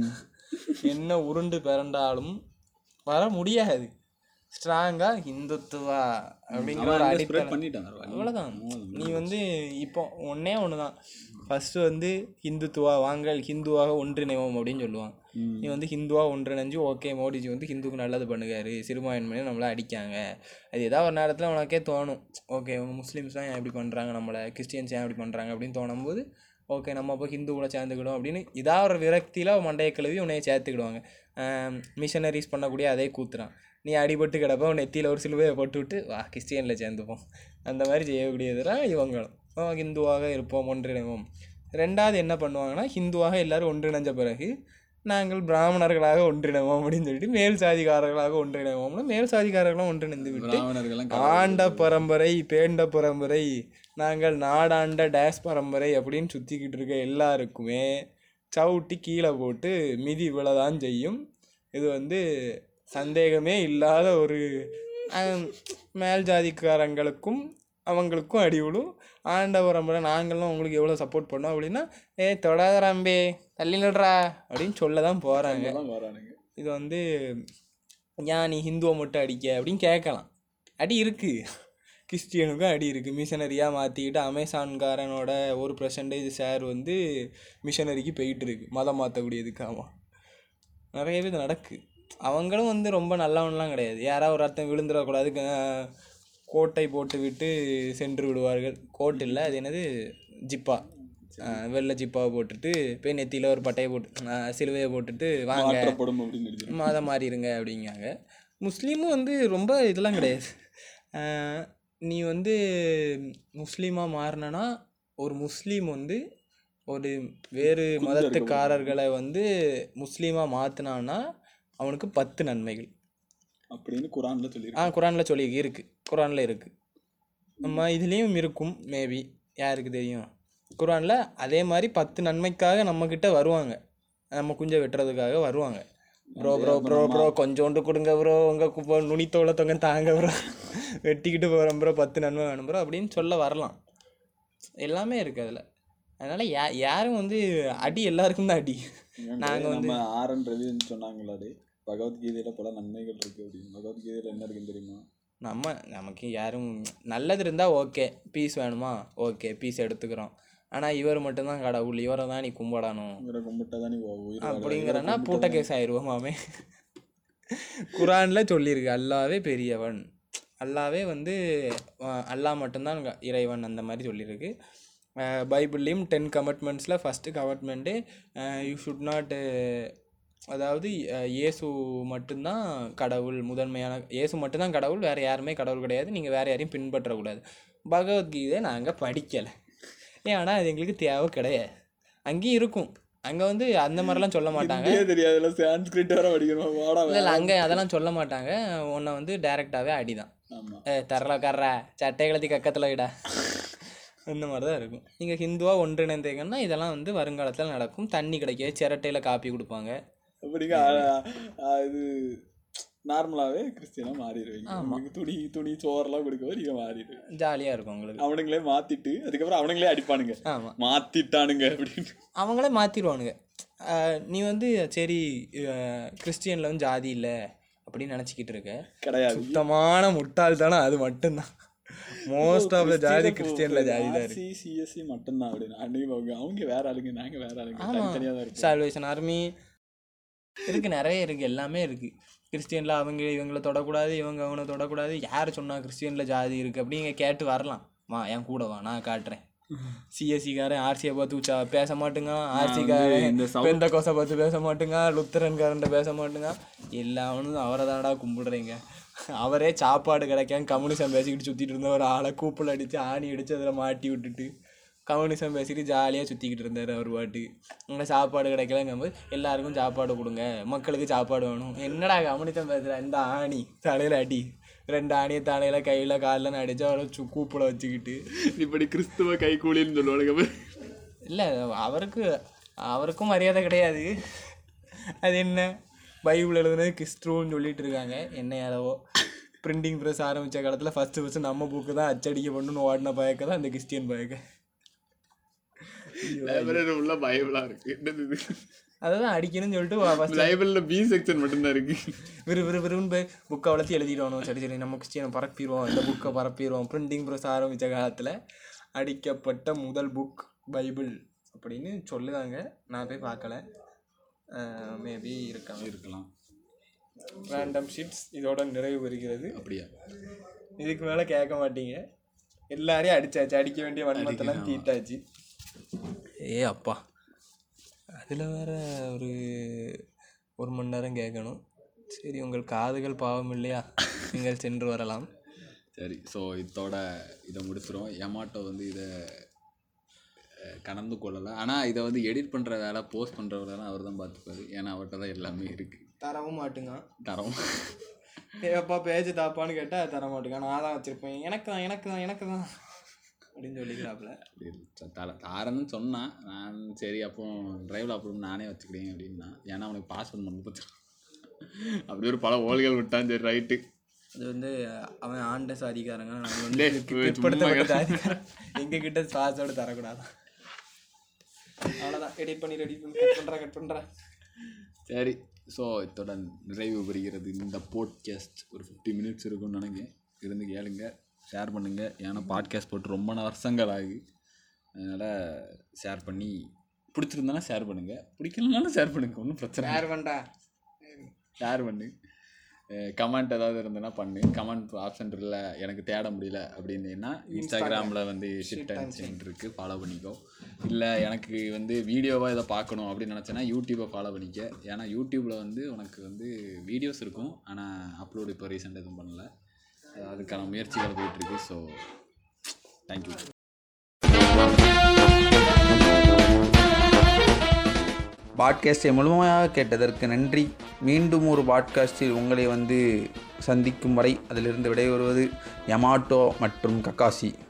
என்ன உருண்டு பிறண்டாலும் வர முடியாது ஸ்ட்ராங்காக ஹிந்துத்துவா அப்படிங்கிற ஒரு ஸ்ப்ரெட் அடித்தளம் பண்ணிட்டான் வேற வழி இல்ல. அவ்வளோதான் நீ வந்து இப்போ ஒன்றே ஒன்று தான் ஃபஸ்ட்டு வந்து ஹிந்துத்துவா வாங்கள் ஹிந்துவாக ஒன்றிணைவோம் அப்படின்னு சொல்லுவான் நீ வந்து ஹிந்துவா ஒன்றிணைஞ்சு ஓகே மோடிஜி வந்து ஹிந்துக்கு நல்லது பண்ணுகாரு சிறுமாயன் பண்ணி நம்மளை அடிக்காங்க அது ஏதாவது ஒரு நேரத்தில் உனக்கே தோணும் ஓகே இவங்க முஸ்லீம்ஸ்லாம் ஏன் இப்படி பண்ணுறாங்க நம்மளை கிறிஸ்டியன்ஸ் ஏன் இப்படி பண்ணுறாங்க அப்படின்னு தோணும்போது ஓகே நம்ம அப்போ ஹிந்து கூட சேர்ந்துக்கிடும் அப்படின்னு இதா ஒரு விரக்தியில் மண்டையை கழுவி உன்னைய சேர்த்துக்கிடுவாங்க மிஷனரிஸ் பண்ணக்கூடிய அதே கூத்துறான் நீ அடிபட்டு கிடப்ப உன் நெத்தியில் ஒரு சிலுவையை போட்டு விட்டு வா கிறிஸ்டியனில் சேர்ந்துப்போம் அந்த மாதிரி செய்யக்கூடியதுதான் இவங்களும் ஆ, ஹிந்துவாக இருப்போம் ஒன்றிணைவோம் ரெண்டாவது என்ன பண்ணுவாங்கன்னா ஹிந்துவாக எல்லாரும் ஒன்றிணைஞ்ச பிறகு நாங்கள் பிராமணர்களாக ஒன்றிணைவோம் அப்படின்னு சொல்லிட்டு மேல் சாதிகாரர்களாக ஒன்றிணைவோம்னு மேல் சாதிகாரர்களும் ஒன்றிணைந்து விட்டு பிராமணர்கள்லாம் ஆண்ட பரம்பரை பேண்ட பரம்பரை நாங்கள் நாடாண்ட டேஸ் பரம்பரை அப்படின்னு சுற்றிக்கிட்டு இருக்க எல்லாருக்குமே சவுட்டி கீழே போட்டு மிதி விழதான் செய்யும் இது வந்து சந்தேகமே இல்லாத ஒரு அஹ், மேல் ஜாதிக்காரங்களுக்கும் அவங்களுக்கும் அடி விழும் ஆண்டவரம்பரை நாங்களும் உங்களுக்கு எவ்வளோ சப்போர்ட் பண்ணோம் அப்படின்னா ஏ தொடாத ரம்பே தள்ளி நிடுறா அப்படின்னு சொல்ல தான் போகிறாங்க தான் வரானுங்க இது வந்து ஏன் நீ ஹிந்துவை மட்டும் அடிக்க அப்படின்னு கேட்கலாம் அடி இருக்குது கிறிஸ்டியனுக்கும் அடி இருக்குது மிஷனரியாக மாற்றிக்கிட்டு அமேசான்காரனோட ஒரு பர்சன்டேஜ் ஷேர் வந்து மிஷனரிக்கு போயிட்டு இருக்கு மதம் மாற்றக்கூடியதுக்கு ஆமாம் நிறையவே இது நடக்கு அவங்களும் வந்து ரொம்ப நல்லவன்லாம் கிடையாது யாராவது ஒரு அர்த்தம் விழுந்துடக்கூடாது க- கோட்டை போட்டு விட்டு சென்று விடுவார்கள் கோட் இல்லை அது என்னது ஜிப்பா அஹ் வெள்ளை ஜிப்பாவை போட்டுட்டு போய் நெத்தியில் ஒரு பட்டையை போட்டு அஹ் சிலுவையை போட்டுட்டு வாங்க மாற்றப்படும் அப்படின்னு எழுதி மதம் மாறிடுங்க அப்படிங்காங்க முஸ்லீமும் வந்து ரொம்ப இதெல்லாம் கிடையாது ஆஹ் நீ வந்து முஸ்லீமாக மாறினா ஒரு முஸ்லீம் வந்து ஒரு வேறு மதத்துக்காரர்களை வந்து முஸ்லீமாக மாற்றினான்னா அவனுக்கு பத்து நன்மைகள் அப்படின்னு குரான்ல ஆ சொல்லியிருக்காங்க குரானில் சொல்லி இருக்கு குரானில் இருக்கு நம்ம இதுலேயும் இருக்கும் மேபி யாருக்கு தெரியும் குரானில் அதே மாதிரி பத்து நன்மைக்காக நம்மக்கிட்ட வருவாங்க நம்ம குஞ்சை வெட்டுறதுக்காக வருவாங்க ப்ரோ ப்ரோ ப்ரோ ப்ரோ கொஞ்சோண்டு கொடுங்க ப்ரோ உங்கள் நுனித்தோள தொங்க தாங்க ப்ரோ வெட்டிக்கிட்டு போகிறோம் ப்ரோ பத்து நன்மை வேணும் ப்ரோ அப்படின்னு சொல்ல வரலாம் எல்லாமே இருக்குது அதில் அதனால் யா யாரும் வந்து அடி எல்லாருக்கும் தான் அடி நாங்க வந்து- நம்ம ஆர்என் ரவின்னு சொன்னாங்களா டே பகவத்கீதையில பல நன்மைகள் இருக்கு அப்படின்னு பகவத்கீதையில என்ன இருக்குன்னு தெரியுமா நம்ம நமக்கு யாரும் நல்லது இருந்தால் ஓகே பீஸ் வேணுமா ஓகே பீஸ் எடுத்துக்கிறோம் ஆனால் இவர் மட்டும்தான் கடவுள் இவரை தான் நீ கும்பிடணும் இவரை கும்பிட்டா தான் நீ உ- உயிர் வாழ. அப்படிங்கிறன்னா இவரை பூட்ட கேஸ் ஆயிடுவோம் மாமே குரானில் சொல்லியிருக்கு அல்லாவே பெரியவன் அல்லாவே வந்து அஹ், அல்லாஹ் மட்டும்தான் க- இறைவன் அந்த மாதிரி சொல்லியிருக்கு அஹ், பைபிள்லேயும் டென் கமிட்மெண்ட்ஸில் first commandment you should not அதாவது அஹ், இயேசு மட்டும்தான் கடவுள் முதன்மையான இயேசு மட்டும்தான் கடவுள் வேறு யாருமே கடவுள் கிடையாது நீங்கள் வேறு யாரையும் பின்பற்றக்கூடாது பகவத்கீதை நாங்கள் படிக்கலை ஏன்னா அது எங்களுக்கு தேவை கிடையாது அங்கேயும் இருக்கும் அங்கே வந்து அந்த மாதிரிலாம் சொல்ல மாட்டாங்க ஹிந்தியே தெரியாதுல சான்ஸ்கிரிட் வர படிக்கணும் வாடா இல்லை இல்லை அங்கே அதெல்லாம் சொல்ல மாட்டாங்க உன்னை வந்து டைரெக்டாகவே அடிதான் ஆமா ஏ தரல கர்ற சட்டை கலத்தி கக்கத்தில் விடா அந்த மாதிரி தான் இருக்கும் நீங்கள் ஹிந்துவாக ஒன்றிணைந்தீங்கன்னா இதெல்லாம் வந்து வருங்காலத்தில் நடக்கும் தண்ணி கிடைக்க சிரட்டையில் காப்பி கொடுப்பாங்க அப்படிங்க ஆ- ஆ, இது நார்மலாவே கிறிஸ்டியனா மாறிடுவீங்க உங்களுக்கு துணி துணி சோறெல்லாம் கொடுக்கவே நீங்க மாறிடுவீங்க ஜாலியாக இருக்கும் உங்களுக்கு அவனுங்களே மாத்திட்டு அதுக்கப்புறம் அவனுங்களே அடிப்பானுங்க ஆமாம் மாத்திட்டானுங்க அப்படின்னு அவங்களே மாற்றிடுவானுங்க நீ வந்து சரி கிறிஸ்டியனில் வந்து ஜாதி இல்லை அப்படின்னு நினச்சிக்கிட்டு இருக்க கிடையாது சுத்தமான முட்டாள்தானே அது மட்டும்தான் மோஸ்ட் ஆஃப் த ஜாதி கிறிஸ்டியனில் ஜாதி தான் இருக்கு RC, CSC மட்டும்தான் அப்படின்னு அன்னைக்கு அவங்க அவங்க வேற ஆளுங்க நாங்க வேற ஆளுங்க ஆமாம் தனித்தனியா தான் இருப்போம் சால்வேஷன் ஆர்மி இருக்கு நிறைய இருக்கு எல்லாமே இருக்கு கிறிஸ்டியனில் அவங்க இவங்கள தொடக்கூடாது இவங்க அவனை தொடக்கூடாது யார் சொன்னா கிறிஸ்டியனில் ஜாதி இருக்கு அப்படிங்க கேட்டு வரலாம் வா என் கூட வா நான் காட்டுறேன் சிஎஸ்சிக்காரன் ஆர்சியை பார்த்து உச்சா பேச மாட்டுங்க ஆர்சிக்காரன் இந்த South- பெந்த கோசை பார்த்து பேச மாட்டுங்க லுத்தரன்காரன்ட்ட பேச மாட்டுங்க எல்லாவனும் அவரை தானடா கும்பிடுறீங்க அவரே சாப்பாடு கிடைக்காம கம்யூனிசம் பேசிக்கிட்டு சுற்றிட்டு இருந்த ஒரு ஆளை கூப்பில் அடித்து ஆணி அடித்து அதில் மாட்டி விட்டுட்டு கம்யூனிசம் பேசிட்டு ஜாலியாக சுற்றிக்கிட்டு இருந்தார் அவர் பாட்டு அங்கே சாப்பாடு கிடைக்கலங்கும்போது எல்லாருக்கும் சாப்பாடு கொடுங்க மக்களுக்கு சாப்பாடு வேணும் என்னடா கம்யூனிசம் பேசுகிற இந்த ஆணி தலையில் அடி ரெண்டு ஆணியை தலையில் கையில் காலில் அடித்து அவரை சு கூப்பில் வச்சுக்கிட்டு இப்படி கிறிஸ்துவ கைகூலின்னு சொல்லுவானுங்க இல்லை அவருக்கு அவருக்கும் மரியாதை கிடையாது அது என்ன பைபிள் எழுதுனது கிறிஸ்துவன்னு சொல்லிட்டு இருக்காங்க என்ன யாரவோ பிரிண்டிங் ப்ரெஸ் ஆரம்பித்த காலத்தில் ஃபஸ்ட்டு ஃபஸ்ட்டு நம்ம புக்கு தான் அச்சடிக்கப்படணும்னு ஓடின பயக்க தான் அந்த கிறிஸ்டியன் பயக்க லைப்ரரி உள்ள பைபிளா இருக்கு என்னது இது அதை தான் அடிக்கணும்னு சொல்லிட்டு ஃபஸ்ட்டு லைப்ரரியில பி செக்ஷன் மட்டும்தான் இருக்கு விறு விறு விறுன்னு போய் புக்கை வளர்த்து எழுதிடுவானோ சரி சரி நம்ம கிறிஸ்டியனை பரப்பிடுவோம் இந்த புக்கை பரப்பிடுவோம் பிரிண்டிங் ப்ரெஸ் ஆரம்பித்த காலத்தில் அடிக்கப்பட்ட முதல் புக் பைபிள் அப்படின்னு சொல்லுதாங்க நான் போய் பார்க்கல மேபி இருக்காங்க இருக்கலாம் ரேண்டம் ஷீட்ஸ் இதோட நிறைவு பெறுகிறது அப்படியா இதுக்கு மேலே கேட்க மாட்டீங்க எல்லாரையும் அடிச்சாச்சு அடிக்க வேண்டிய வன்மத்தெல்லாம் தீட்டாச்சு ஏ அப்பா அதில் வேற ஒரு ஒரு மணி நேரம் கேட்கணும் சரி உங்கள் காதுகள் பாவம் இல்லையா நீங்கள் சென்று வரலாம் சரி ஸோ இதோட இதை முடிச்சிரும் எமாட்டோ வந்து இதை அஹ், கடந்து கொள்ளலை ஆனால் இதை வந்து எடிட் பண்ணுற வேலை போஸ்ட் பண்ணுற வேலைலாம் அவர் தான் பார்த்துப்பாரு ஏன்னா அவர்கிட்ட தான் எல்லாமே இருக்குது தரவும் மாட்டுங்க தரம் எப்பா பேஜ் தாப்பான்னு கேட்டால் தர மாட்டுங்க நான் தான் வச்சுருப்பேன் எனக்கு தான் எனக்கு தான் எனக்கு தான் அப்படின்னு சொல்லிக்கிறாப்புல அப்படி இல்ல. தர தாரன்னு சொன்னான் நான் சரி அப்போ டிரைவில் அப்புறம் நானே வச்சுக்கிறேன் அப்படின்னா ஏன்னா அவனுக்கு பாஸ்வேர்ட் பண்ண பற்றி அப்படி ஒரு பல ஓல்கள் விட்டான் சரி ரைட்டு அது வந்து அவன் ஆண்ட சாதிக்காரங்க நாங்கள் வந்து டேய், பிற்படுத்தப்பட்ட சாதிக்காரன் எங்கள் கிட்ட சுவாசோட தரக்கூடாது அவ்வளோதான் எடிட் பண்ணி ரெடி பண்ணி கட் பண்ணுறேன் கட் பண்ணுறேன் சரி ஸோ இத்துடன் நிறைவு பெறுகிறது இந்த போட்காஸ்ட் ஒரு ஃபிஃப்டி மினிட்ஸ் இருக்கும்னு நினைக்கிறேன் இருந்து கேளுங்க ஷேர் பண்ணுங்கள் ஏன்னா பாட்காஸ்ட் போட்டு ரொம்ப வருஷங்கள் ஆகி அதனால் ஷேர் பண்ணி பிடிச்சிருந்தானா ஷேர் பண்ணுங்கள் பிடிக்கலனாலும் ஷேர் பண்ணுங்கள் ஒன்றும் பிரச்சனை இல்லை. யார் வேண்டா ஷேர் பண்ணு கமெண்ட் ஏதாவது இருந்ததுன்னா பண்ணு கமெண்ட் ஆப்ஷன் இல்லை எனக்கு தேட முடியல அப்படின்னீங்கன்னா இன்ஸ்டாகிராமில் வந்து ஷிட் அண்ட் சென்ட் இருக்குது ஃபாலோ பண்ணிக்கோ இல்லை எனக்கு வந்து வீடியோவாக இதை பார்க்கணும் அப்படின்னு நினச்சேன்னா யூடியூப்பை ஃபாலோ பண்ணிக்க ஏன்னா யூடியூப்பில் வந்து உனக்கு வந்து வீடியோஸ் இருக்கும் ஆனால் அப்லோடு இப்போ ரீசெண்ட் எதுவும் பண்ணல அதுக்கான முயற்சிகள் போயிட்டுருக்கு ஸோ தேங்க்யூ பாட்காஸ்டை முழுமையாக கேட்டதற்கு நன்றி மீண்டும் ஒரு பாட்காஸ்டில் உங்களை வந்து சந்திக்கும் வரை அதிலிருந்து விடைபெறுவது யமாட்டோ மற்றும் கக்காசி